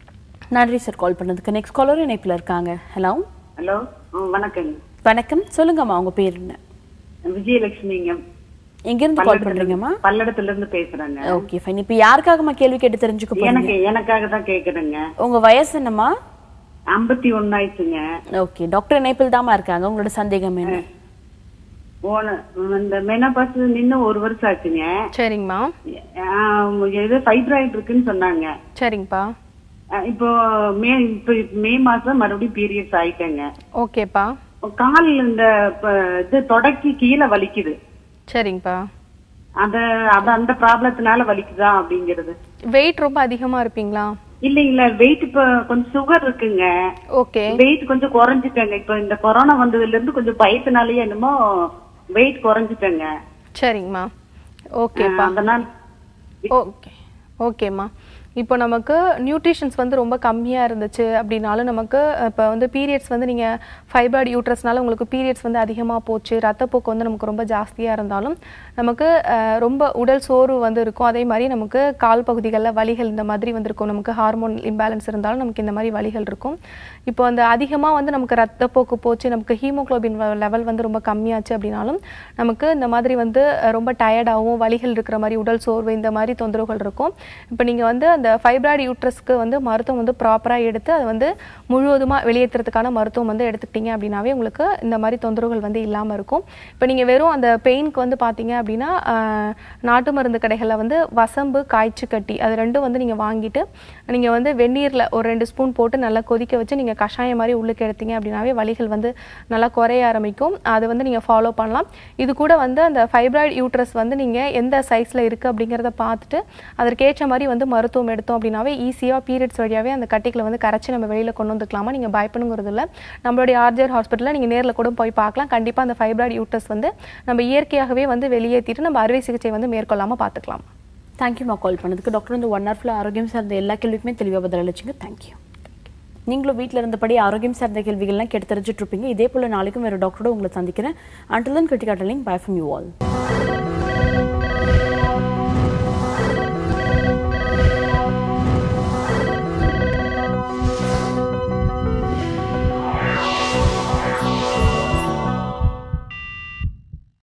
நன்றி சார் கால் பண்ணதுக்கு நெக்ஸ்ட் காலர் இணைப்பில் இருக்காங்க ஹலோ ஹலோ வணக்கங்க வணக்கம் சொல்லுங்கம்மா உங்க பேர் என்ன விஜயலட்சுமிங்க எங்கிருந்து கால் பண்றீங்கம்மா பல்லடத்துல இருந்து பேசுறேங்க ஓகே ஃபைன் இப்போ யாருக்காகம்மா கேள்வி கேட்டு தெரிஞ்சுக்க எனக்கு போறீங்க எனக்காக தான் கேக்குறேங்க உங்க வயசு என்னம்மா ஐம்பத்தி ஒன்னு ஆயிடுச்சுங்க ஓகே டாக்டர் இணைப்பில் தாம்மா இருக்காங்க உங்களோட சந்தேகம் என்ன போன இந்த மெனபாஸ் நின்னு ஒரு வருஷம் ஆச்சுங்க சரிங்கம்மா ஆஹ் இது ஃபைப்ராய்டு இருக்குன்னு சொன்னாங்க சரிங்கப்பா ஆஹ் இப்போ மே இப்போ மே மாசம் மறுபடியும் பீரியட்ஸ் ஆயிட்டேங்க ஓகேப்பா கால் இந்த ப- இது தொடக்கி கீழே வலிக்குது சரிங்கப்பா அத அது அந்த ப்ராப்ளத்தினால வலிக்குதா அப்படிங்கிறது வெயிட் ரொம்ப அதிகமாக இருப்பீங்களா இல்ல இல்ல வெயிட் இப்ப கொஞ்சம் சுகர் இருக்குங்க ஓகே வெயிட் கொஞ்சம் குறைஞ்சிட்டேங்க இப்ப இந்த கொரோனா வந்ததுல இருந்து கொஞ்சம் பயத்தினாலயே என்னமோ வெயிட் குறைஞ்சிட்டேங்க சரிங்கம்மா ஓகேப்பா அதனால ஓகே ஓகேம்மா இப்போ நமக்கு நியூட்ரிஷன்ஸ் வந்து ரொம்ப கம்மியாக இருந்துச்சு அப்படின்னாலும் நமக்கு இப்போ வந்து பீரியட்ஸ் வந்து நீங்கள் ஃபைப்ராய்டு யூட்ரஸ்னால உங்களுக்கு பீரியட்ஸ் வந்து அதிகமாக போச்சு ரத்தப்போக்கு வந்து நமக்கு ரொம்ப ஜாஸ்தியாக இருந்தாலும் நமக்கு அஹ், ரொம்ப உடல் சோர்வு வந்து இருக்கும் அதே மாதிரி நமக்கு கால் பகுதிகளில் வலிகள் இந்த மாதிரி வந்து இருக்கும் நமக்கு ஹார்மோன் இம்பேலன்ஸ் இருந்தாலும் நமக்கு இந்த மாதிரி வலிகள் இருக்கும் இப்போ அந்த அதிகமாக வந்து நமக்கு ரத்தப்போக்கு போச்சு நமக்கு ஹீமோகுளோபின் லெவல் வந்து ரொம்ப கம்மியாச்சு அப்படின்னாலும் நமக்கு இந்த மாதிரி வந்து அஹ், ரொம்ப டயர்டாகவும் வலிகள் இருக்கிற மாதிரி உடல் சோர்வு இந்த மாதிரி தொந்தரவுகள் இருக்கும் இப்போ நீங்கள் வந்து அந்த ஃபைப்ராய்டு யூட்ரஸ்க்கு வந்து மருத்துவம் வந்து ப்ராப்பராக எடுத்து அதை வந்து முழுவதுமாக வெளியேற்றுறதுக்கான மருத்துவம் வந்து எடுத்துக்கிட்டீங்க அப்படின்னாவே உங்களுக்கு இந்த மாதிரி தொந்தரவுகள் வந்து இல்லாமல் இருக்கும் இப்போ நீங்கள் வெறும் அந்த பெயினுக்கு வந்து பார்த்தீங்க அப்படின்னா ஆஹ், நாட்டு மருந்து கடைகளில் வந்து வசம்பு காய்ச்சி கட்டி அது ரெண்டும் வந்து நீங்கள் வாங்கிட்டு நீங்கள் வந்து வெந்நீரில் ஒரு ரெண்டு ஸ்பூன் போட்டு நல்லா கொதிக்க வச்சு நீங்கள் கஷாயம் மாதிரி உள்ளுக்கு எடுத்தீங்க அப்படின்னாவே வலிகள் வந்து நல்லா குறைய ஆரம்பிக்கும் அது வந்து நீங்கள் ஃபாலோ பண்ணலாம் இது கூட வந்து அந்த ஃபைப்ராய்டு யூட்ரஸ் வந்து நீங்கள் எந்த சைஸில் இருக்குது அப்படிங்கிறத பார்த்துட்டு அதற்கேற்ற மாதிரி வந்து மருத்துவம் எடுத்தோம் அப்படின்னாவே ஈஸியாக பீரியட்ஸ் வழியாகவே அந்த கட்டிகளை வந்து கரைச்சி நம்ம வெளியில் கொண்டு வந்துக்கலாமா நீங்கள் பயப்படணுங்கிறது இல்லை நம்மளுடைய ஆர்ஜர் ஹாஸ்பிட்டலில் நீங்கள் நேரில் கூட போய் பார்க்கலாம் கண்டிப்பாக அந்த ஃபைப்ராய்டு யூட்ரஸ் வந்து நம்ம இயற்கையாகவே வந்து வெளியேற்றிட்டு நம்ம அறுவை சிகிச்சை வந்து மேற்கொள்ளாமல் பார்த்துக்கலாம் தேங்க்யூமா கால் பண்ணதுக்கு டாக்டர் வந்து ஒன் ஹவர்ஃபுல்லாக ஆரோக்கியம் சார்ந்த எல்லா கேள்விக்குமே தெளிவாக பதிலளிச்சிங்க தேங்க்யூ நீங்களும் வீட்டில் இருந்தபடி ஆரோக்கியம் சார்ந்த கேள்விகள்லாம் கேட்டு தெரிஞ்சுட்டு இருப்பீங்க இதே போல் நாளைக்கும் வேறு டாக்டரோட உங்களை சந்திக்கிறேன் அண்டில் தன் கிரிட்டிகாட்டலிங் பை ஃப்ரம் யூ ஆல்